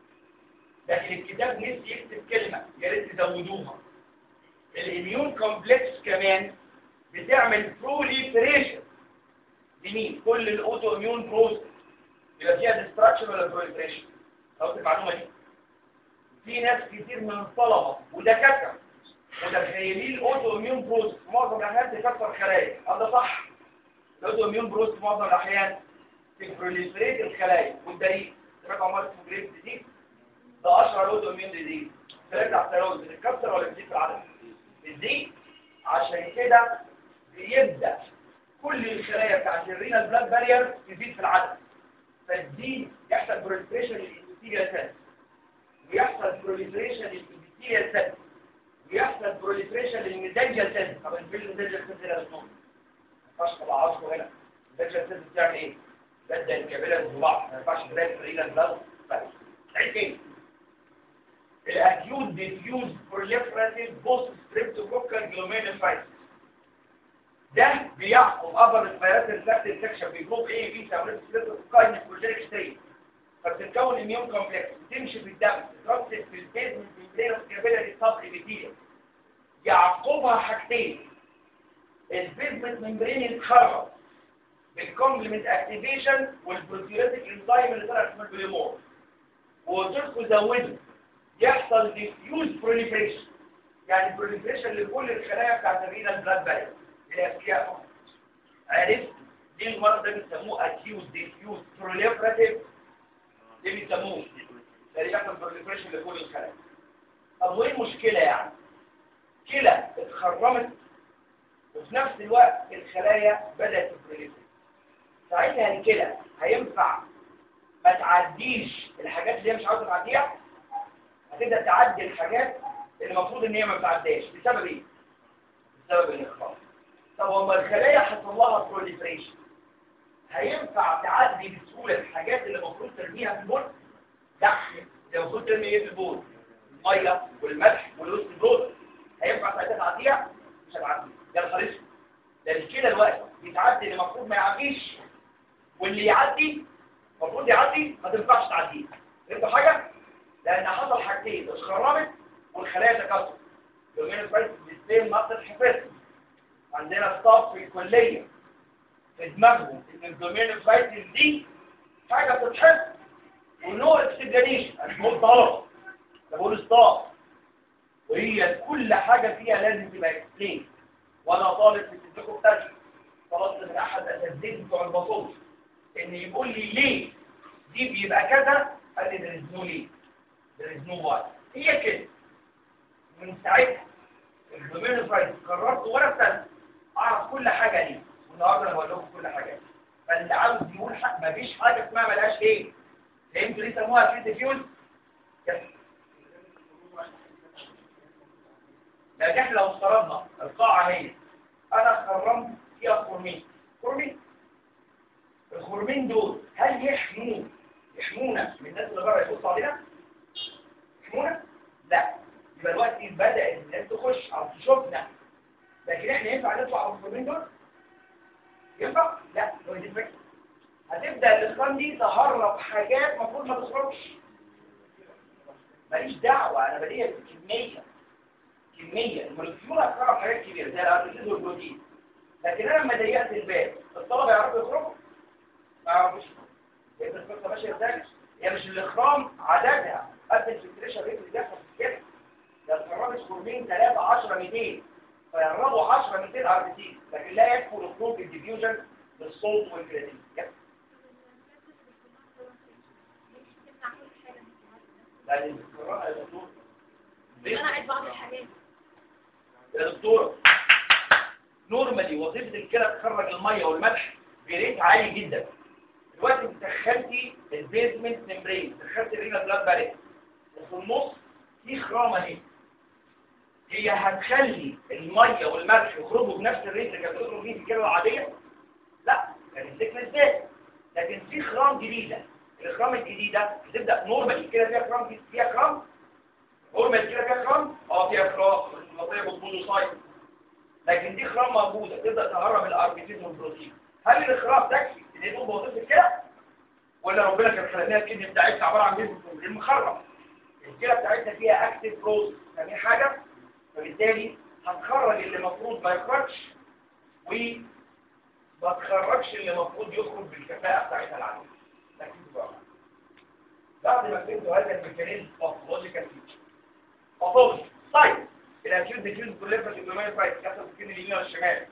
لكن الكتاب نفسي يكتب كلمة يا ريت تزودوها الاميون كومبلكس كمان بتعمل بروليفريشن لمين؟ كل الاوتو اميون بروسس يبقى فيها ديستراكشن ولا بروليفريشن؟ خلاص المعلومة دي في ناس كتير من الطلبة ودكاترة متخيلين الاوتو اميون بروسس في معظم الاحيان تكسر خلايا هذا صح الاوتو اميون بروسس في معظم الاحيان تبروليفريت الخلايا والدليل سمعت عمر اسمه جريب ديزيز ده اشهر اوتو اميون ديزيز ثلاثة سيروز بتتكسر ولا بتزيد في العدد؟ بتزيد عشان كده بيبدأ كل الخلايا بتاعت الرينال بلاد بارير تزيد في العدد فتزيد يحصل بروليفريشن للإنتيريال سيلز ويحصل بروليفريشن للإنتيريال سيلز ويحصل بروليفريشن للميدانجال سيلز طب الفيل الميدانجال سيلز هنا بتنون ما ينفعش تبقى عصره هنا الميدانجال سيلز بتعمل ايه؟ بدل الكابيلارز ببعض ما ينفعش تلاقي الرينال بلاد بارير عيد تاني الاكيوت ديفيوز بروليفراتيف بوست ستريبتوكوكال جلوميريولايتس ده بيعقب ابر الفيروس الفاكت انفكشن بجروب اي بي سموه ستريبتوكوكال نيكروجينيك ستريت فبتتكون اميون كومبلكس تمشي في الدم تترسب في البيزمنت ممبرين اوف كابيلاري سب ابيثيليوم يعقبها حاجتين البيزمنت ممبرين يتخرج بالكومبلمنت اكتيفيشن والبروتيوليتيك انزيم اللي طلعت من البوليمور وتدخل زوده يحصل ديفيوز بروليفريشن يعني بروليفريشن لكل الخلايا بتاعت الرينال بلاد بارير اللي هي فيها عرفت دي المرض ده بيسموه اكيوت ديفيوز بروليفراتيف ده بيسموه ده بيحصل بروليفريشن لكل الخلايا طب وايه المشكله يعني كلى اتخرمت وفي نفس الوقت الخلايا بدات تبروليفريت ساعتها الكلى هينفع ما تعديش الحاجات اللي هي مش عاوزه تعديها هتبدا تعدي الحاجات اللي المفروض ان هي ما بتعديش بسبب ايه بسبب الاخفاق طب هما الخلايا حصل لها بروليفريشن هينفع تعدي بسهوله الحاجات اللي المفروض ترميها في البول لا اللي المفروض ترمي ايه في البول الميه والملح والوسط البرود هينفع ساعتها تعديها مش هتعدي ده الخريطه لان كده الوقت بيتعدي اللي المفروض ما يعديش واللي يعدي المفروض يعدي ما تنفعش تعديه فهمتوا حاجه لان حصل حاجتين اتخربت والخلايا تكاثرت يومين الفايت الاثنين ما تتحفظ عندنا ستاف في الكليه في دماغهم ان الدومين الفايتس دي حاجه بتتحفظ ونو اكسبلانيشن انا بقول طلب انا بقول ستاف وهي كل حاجه فيها لازم تبقى اكسبلين وانا طالب في التدريب بتاعي طلبت من احد اساتذتي بتوع الباصوس ان يقول لي ليه دي بيبقى كذا قال لي there is no ليه there is no why هي كده من ساعتها الدومين فايت قررت ولا سنه اعرف كل حاجه ليه والنهارده انا بقول لكم كل حاجه فاللي عاوز يقول حق مفيش حاجه اسمها ملهاش ايه فهمتوا ليه سموها فيت فيول يس لكن احنا لو افترضنا القاعه هي انا خرمت فيها خرمين خرمين الخرمين دول هل يحمون يحمونا من الناس اللي بره يبصوا علينا يحمونا لا يبقى الوقت بدات الناس تخش او تشوفنا لكن احنا ينفع نطلع على الخرمين دول ينفع لا هو دي الفكره هتبدا الاخوان دي تهرب حاجات المفروض ما تخرجش ماليش دعوه انا بديها كميه كميه المولكيول هتخرج حاجات كبيره زي الارتيزيز والبروتين لكن انا لما ضيقت الباب الطلبه يعرفوا يخرجوا ما يعرفوش يبقى القصه ماشيه ازاي هي مش الاخرام عددها قد الفلتريشن ريت اللي بيحصل في الجسم ده اتخرجت خرمين 3 10 200 فيقربوا 10 200 ار بي سي لكن لا يكفوا لخروج الديفيوجن بالصوت والكرياتين لان القراءه يا دكتور منعت بعض الحاجات يا دكتور نورمالي وظيفه الكلى تخرج الميه والملح بريت عالي جدا دلوقتي انت دخلتي البيزمنت ممبرين دخلت الرينا بلاد بارير وفي النص في خرامه اهي هي هتخلي الميه والملح يخرجوا بنفس الريت اللي كانت بتخرج فيه في الكلى العاديه لا كان السكنس زاد لكن في خرام جديده الخرام الجديده بتبدا نورمال كده فيها خرام جديد- فيها خرام نورمال كده فيها خرام اه فيها خرام المنطقه بتبوظ لكن دي خرام موجوده تبدا تهرب الاربيتيز والبروتين هل الخرام تكفي ان يدوب وظيفه كده ولا ربنا كان خلقنا الكدني بتاعتنا عباره عن جسم المخرم الكلى بتاعتنا فيها اكتيف بروز يعني حاجه فبالتالي هتخرج اللي المفروض ما يخرجش وما تخرجش اللي المفروض يخرج بالكفاءه بتاعتها العاليه لكن بقى. بعد ما فهمتوا هذا الميكانيزم باثولوجيكال فيتشر باثولوجي طيب الاكيوت ديفيوز بروليفرال جلوميرال فايت كسر في اليمين والشمال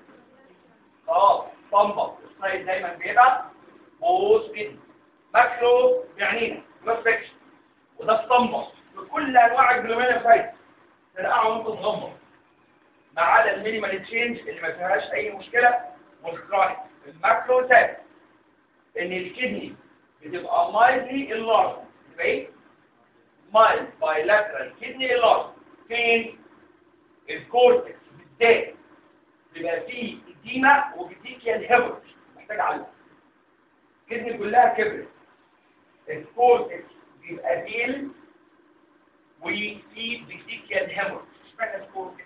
اه طنبه السايد دايما بيبقى بوز كده ماكرو بيعنينا ريسبكشن وده الطنبه في كل انواع الجلوميرال فايت ترقعه وانت تغمض ما عدا المينيمال تشينج اللي ما فيهاش اي مشكله والكرونيك الماكرو تاب ان الكدني بتبقى مايلدلي اللارج يبقى ايه مايلد بايلاترال كدني اللارج فين الكورتكس بالذات بيبقى فيه اديمه وبتيكيال هيمورج محتاج علم الكدني كلها كبرت الكورتكس بيبقى ديل وفي بتيكيال هيمورج اشمعنى الكورتكس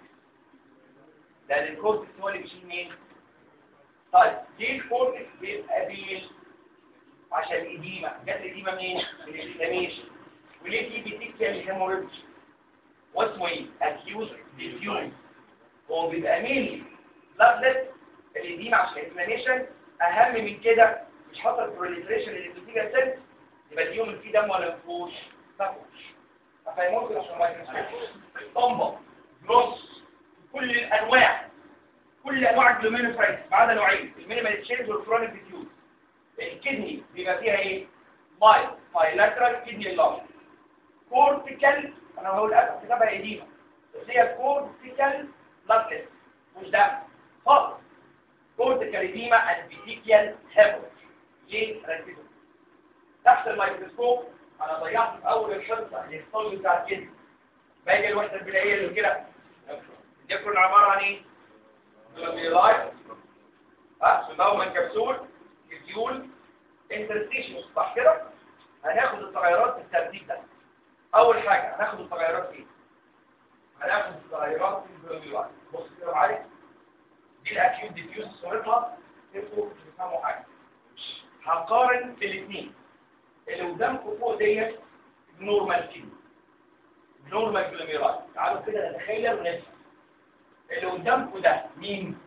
لان الكورتكس هو اللي بيشيل مين طيب ليه الكورتكس بيبقى ديل عشان الإديمة جت الإديمة منين؟ من الإنفلاميشن وليه في بيتيكيال هيموريدج واسمه ايه؟ أكيوز ديفيوز هو بيبقى مين؟ لابلت الإديمة عشان الإنفلاميشن أهم من كده مش حصل بروليفريشن للإبتيكال سيلز يبقى اليوم اللي فيه دم ولا مفهوش؟ مفهوش أفهموكم عشان ما يكونش طنبة جروس كل الأنواع كل أنواع الجلومينوفايتس ما عدا نوعين المينيمال تشينج والكرونيك ديفيوز الكدني بيبقى فيها ايه مايل بايلاترال كدني لارج كورتيكال انا هقول اسف كتابها قديمه بس هي كورتيكال بلاتلت مش دم خالص كورتيكال اديما انفيتيكيال هيموريج ليه ركزوا تحت الميكروسكوب انا ضيعت في اول الحصه الهيستولوجي بتاع الكدني باجي الوحده البدائيه اللي كده يكون عباره عن ايه؟ جلوميرولايت ها سموه من كبسول كبسول انترستيشن صح كده هناخد التغيرات بالترتيب ده اول حاجه هناخد التغيرات فين هناخد التغيرات في الجلوميرولايت بص كده معايا دي الاكيوت ديفيوز صورتها تبقوا تفهموا حاجه هقارن الاثنين اللي قدامكم فوق ديت نورمال كده نورمال جلوميرولايت تعالوا كده نتخيل ونفهم اللي قدامكم ده مين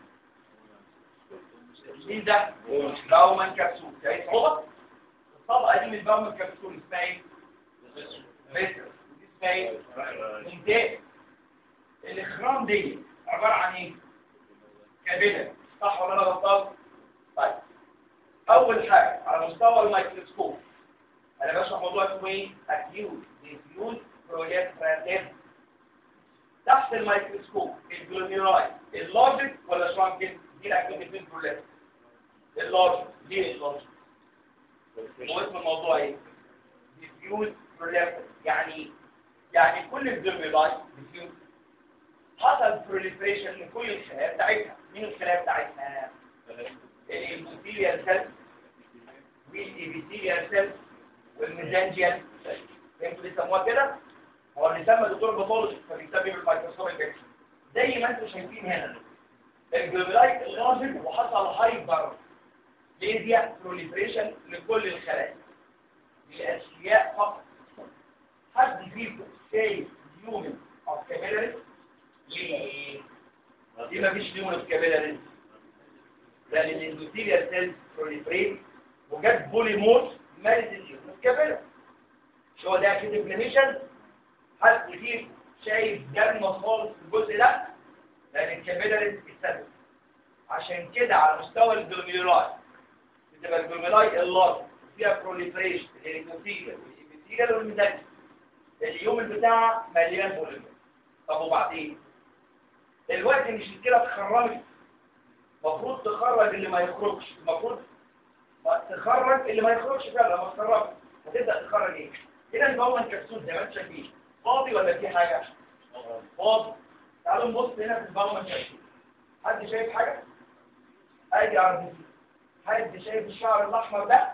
مين ده باومان كبسول شايف صعوبة الطبقة دي من باومان كبسول اسمها ايه فيتر اسمها ايه ممتاز الاخرام دي عبارة عن ايه كابيلة صح ولا انا غلطان طيب اول حاجة على مستوى الميكروسكوب انا بشرح موضوع اسمه ايه اكيوت ديفيوز بروليفراتيف تحت الميكروسكوب الجلوميرولايت اللوجيك ولا شرانكين دي الاكيوت ديفيوز بروليفراتيف اللارج ليه اللارج هو اسم الموضوع ايه ديفيوز بروليفراتيف يعني يعني كل الجلوميرولايت ديفيوز حصل بروليفريشن لكل الخلايا بتاعتها مين الخلايا بتاعتها الابيثيليال سيلز والابيثيليال سيلز والميزانجيال سيلز فهمتوا ليه سموها كده هو اللي سمى دكتور باثولوجي فبيسمي بالميكروسكوب انفكشن زي ما انتم شايفين هنا الجلوميرولايت اللارج وحصل هايبر ليزيا بروليفريشن لكل الخلايا الاشياء فقط حد فيكم شايف هيومن اوف كابيلاريز ليه دي ما فيش هيومن اوف كابيلاريز لان الاندوثيليال سيلز بروليفريت وجت بوليمورز مارد الهيومن اوف كابيلاريز شو ده كده انفلاميشن حد فيكم شايف جنة خالص في الجزء ده لان الكابيلاريز السبب عشان كده على مستوى الجلوميرولايت بتبقى الجلوميرولايت اللارج فيها بروليفريشن الانتوثيليال والابيثيليال والميزانجيال اليوم بتاعها مليان بوليمر طب وبعدين الوقت مش كده اتخرجت المفروض تخرج اللي ما يخرجش المفروض تخرج اللي ما يخرجش فعلا لما تخرج هتبدا تخرج ايه هنا الباول كبسول زي ما انت شايفين فاضي ولا في حاجه فاضي تعالوا نبص هنا في الباومن كابسول حد شايف حاجه ادي ار بي سي حد شايف الشعر الاحمر ده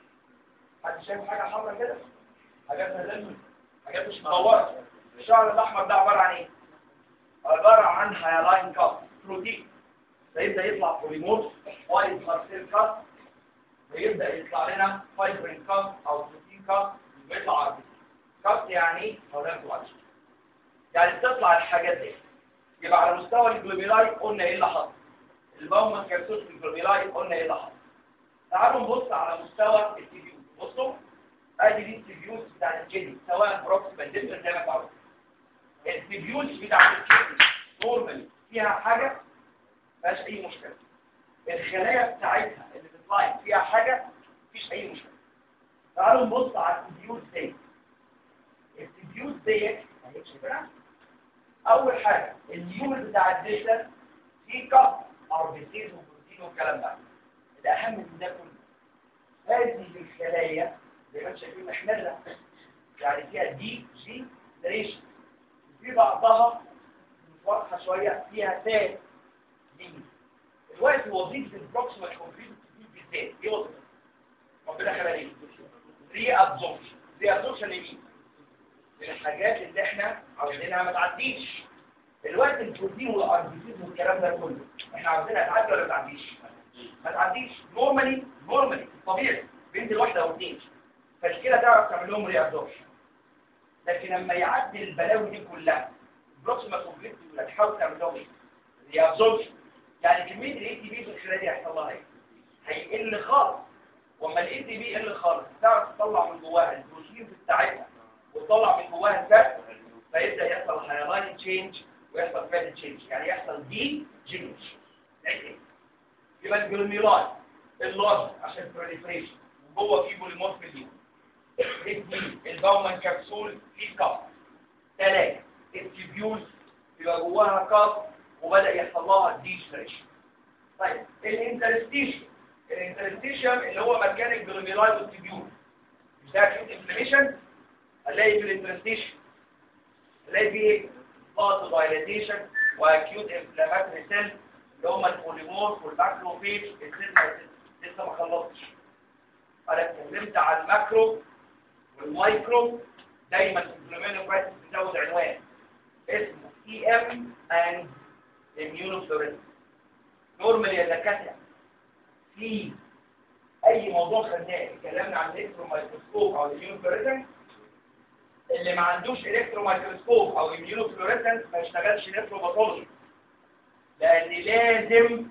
حد شايف حاجه حمراء كده حاجات مهلة حاجات مش مدوره الشعر الاحمر ده عباره عن ايه عباره عن هايلاين كاب بروتين فيبدا يطلع بوليمورف وايت مارسيل كاب ويبدا يطلع لنا فايبرين كاب او بروتين كاب ويطلع ار بي سي كاب يعني هقول لكم بعد شوية. يعني بتطلع الحاجات دي يبقى على مستوى الجلوبيلاي قلنا ايه اللي حصل الباومن كابسول في الجلوبيلاي قلنا ايه اللي حصل تعالوا نبص على مستوى التيبيوز بصوا ادي دي التيبيوز بتاع الكدني سواء بروكسيمال ديفرنت زي ما تعرفوا التيبيوز بتاع الكدني نورمالي فيها حاجه مفيهاش اي مشكله الخلايا بتاعتها اللي بتطلع فيها حاجه مفيش اي مشكله تعالوا نبص على التيبيوز دي التيبيوز ديت اهي شايفينها اول حاجه اليوم بتاع الديتا فيه كاب اربيتيز وبروتين والكلام ده الاهم من ده كله هذه الخلايا زي ما انتم شايفين محمله يعني فيها دي جي ريشن في بعضها مش واضحه شويه فيها تاء دي الوقت وظيفه البروكسيمال كومبليت بالذات ايه وظيفتها؟ ربنا خلقها ايه؟ ري ابزوربشن ري ابزوربشن لمين؟ للحاجات اللي احنا عاوزينها ما تعديش الوقت البروتين والاربيتيز والكلام ده كله احنا عاوزينها تعدي ولا ما تعديش ما تعديش نورمالي نورمالي طبيعي بنت الواحده او اثنين فالكلى تعرف تعمل لهم ريابزوربشن لكن لما يعدي البلاوي دي كلها البروكسيما كومبليت يقول لك حاول تعمل لهم ايه ريابزوربشن يعني كميه الاي تي بي في الخلايا دي هيحصل لها ايه هيقل خالص واما الاي تي بي يقل خالص تعرف تطلع من جواها البروتين بتاعتها وتطلع من جواها الفات فيبدا يحصل هايلاين تشينج ويحصل فات تشينج يعني يحصل دي جينج يبقى الجلوميرات اللارج عشان بروليفريشن وجوه فيه بوليمورف اليوم اثنين الباومان كبسول فيه كاب ثلاثة التيبيوز يبقى جواها كاب وبدأ يحصل لها ديجنريشن طيب الانترستيشن الانترستيشن اللي هو مكان الجلوميرات والتيبيوز مش ده اكيد انفلاميشن هنلاقي في الانترستيشن هنلاقي فيه ايه؟ فاز دايليتيشن واكيوت انفلاماتوري سيل اللي هم البوليمورف والماكروفيج السيل لسه ما خلصتش انا اتكلمت على الماكرو والمايكرو دايما في الفلومينوفرايتس بتزود عنوان اسمه اي ام اند اميونوفلوريسنس نورمال يا دكاتره في اي موضوع خدناه اتكلمنا عن الالكترومايكروسكوب او الاميونوفلوريسنس اللي ما عندوش الكترومايكروسكوب او اميونوفلوريسنس ما يشتغلش نيفروباثولوجي لان لازم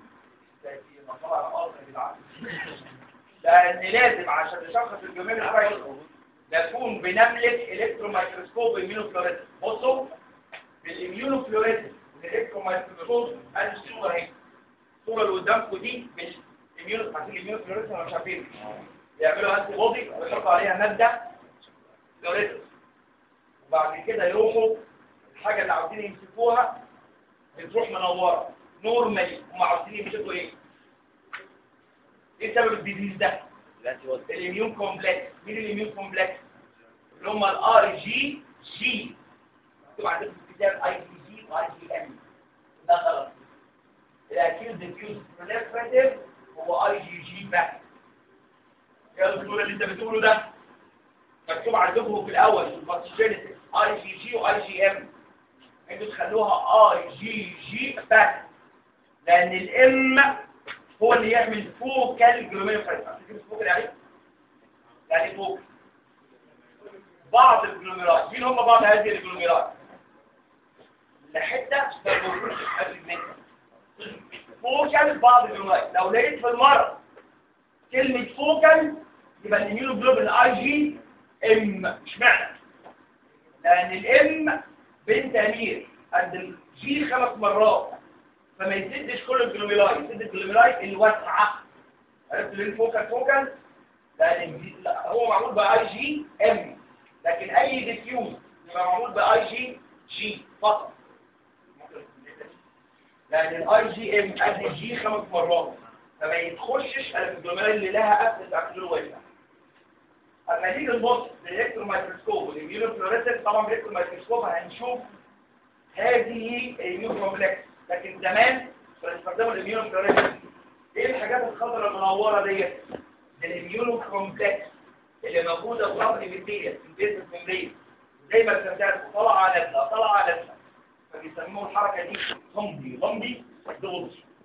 لان لازم عشان نشخص الجميل الفايروس نكون بنملك الكترومايكروسكوب اميونوفلوريسنس بصوا بالاميونوفلوريسنس الالكترومايكروسكوب ادي الصوره اهي الصوره اللي قدامكم دي بالاميونو عارفين الاميونوفلوريسنس ولا مش عارفين يعملوا انتي بودي ويحطوا عليها ماده فلوريسنس وبعد كده يروحوا الحاجه اللي عاوزين يمسكوها بتروح منوره نورمالي هم عاوزين يمسكوا ايه ايه سبب الديزيز ده الاميون كومبلكس مين الاميون كومبلكس اللي هم الار جي جي مكتوب عندكم في الكتاب اي جي جي واي جي ام ده غلط الاكيوز ديفيوز بروليفراتيف هو اي جي جي بس يا دكتور اللي انت بتقوله ده مكتوب عندكم في الاول في الباثوجينيسيس اي جي جي واي جي ام انتوا تخلوها اي جي جي بس لان الام هو اللي يعمل فوكال جلوميروفايتس فوكال يعني يعني فوكال بعض الجلوميرات مين هم بعض هذه الجلوميرات لحته فوكال بعض الجلوميرات لو لقيت في المرض كلمه فوكال يبقى الاميونوجلوبين اي جي ام اشمعنى لان الام بنت امير قد الجي خمس مرات فما يسدش كل الجلوميلاي يسد الجلوميلاي الواسعه عرفت ليه فوكال فوكال لان لا هو معمول باي جي ام لكن اي ديفيوز يبقى معمول باي جي جي فقط لان الاي جي ام قد الجي خمس مرات فما يتخشش الا في الجلوميلاي اللي لها قفل اكلور واسع اما نيجي نبص بالالكتروميكروسكوب والاميونوفلوريسنس طبعا بالالكتروميكروسكوب هنشوف هذه الاميون كومبلكس لكن زمان كانوا يستخدموا الاميون كومبلكس ايه الحاجات الخضراء المنوره ديت الاميون كومبلكس اللي موجوده في رابط البكتيريا في البيت الممريه زي ما استمتعت طلع على نفسها طلع على نفسها فبيسموه الحركه دي غمضي غمضي دوز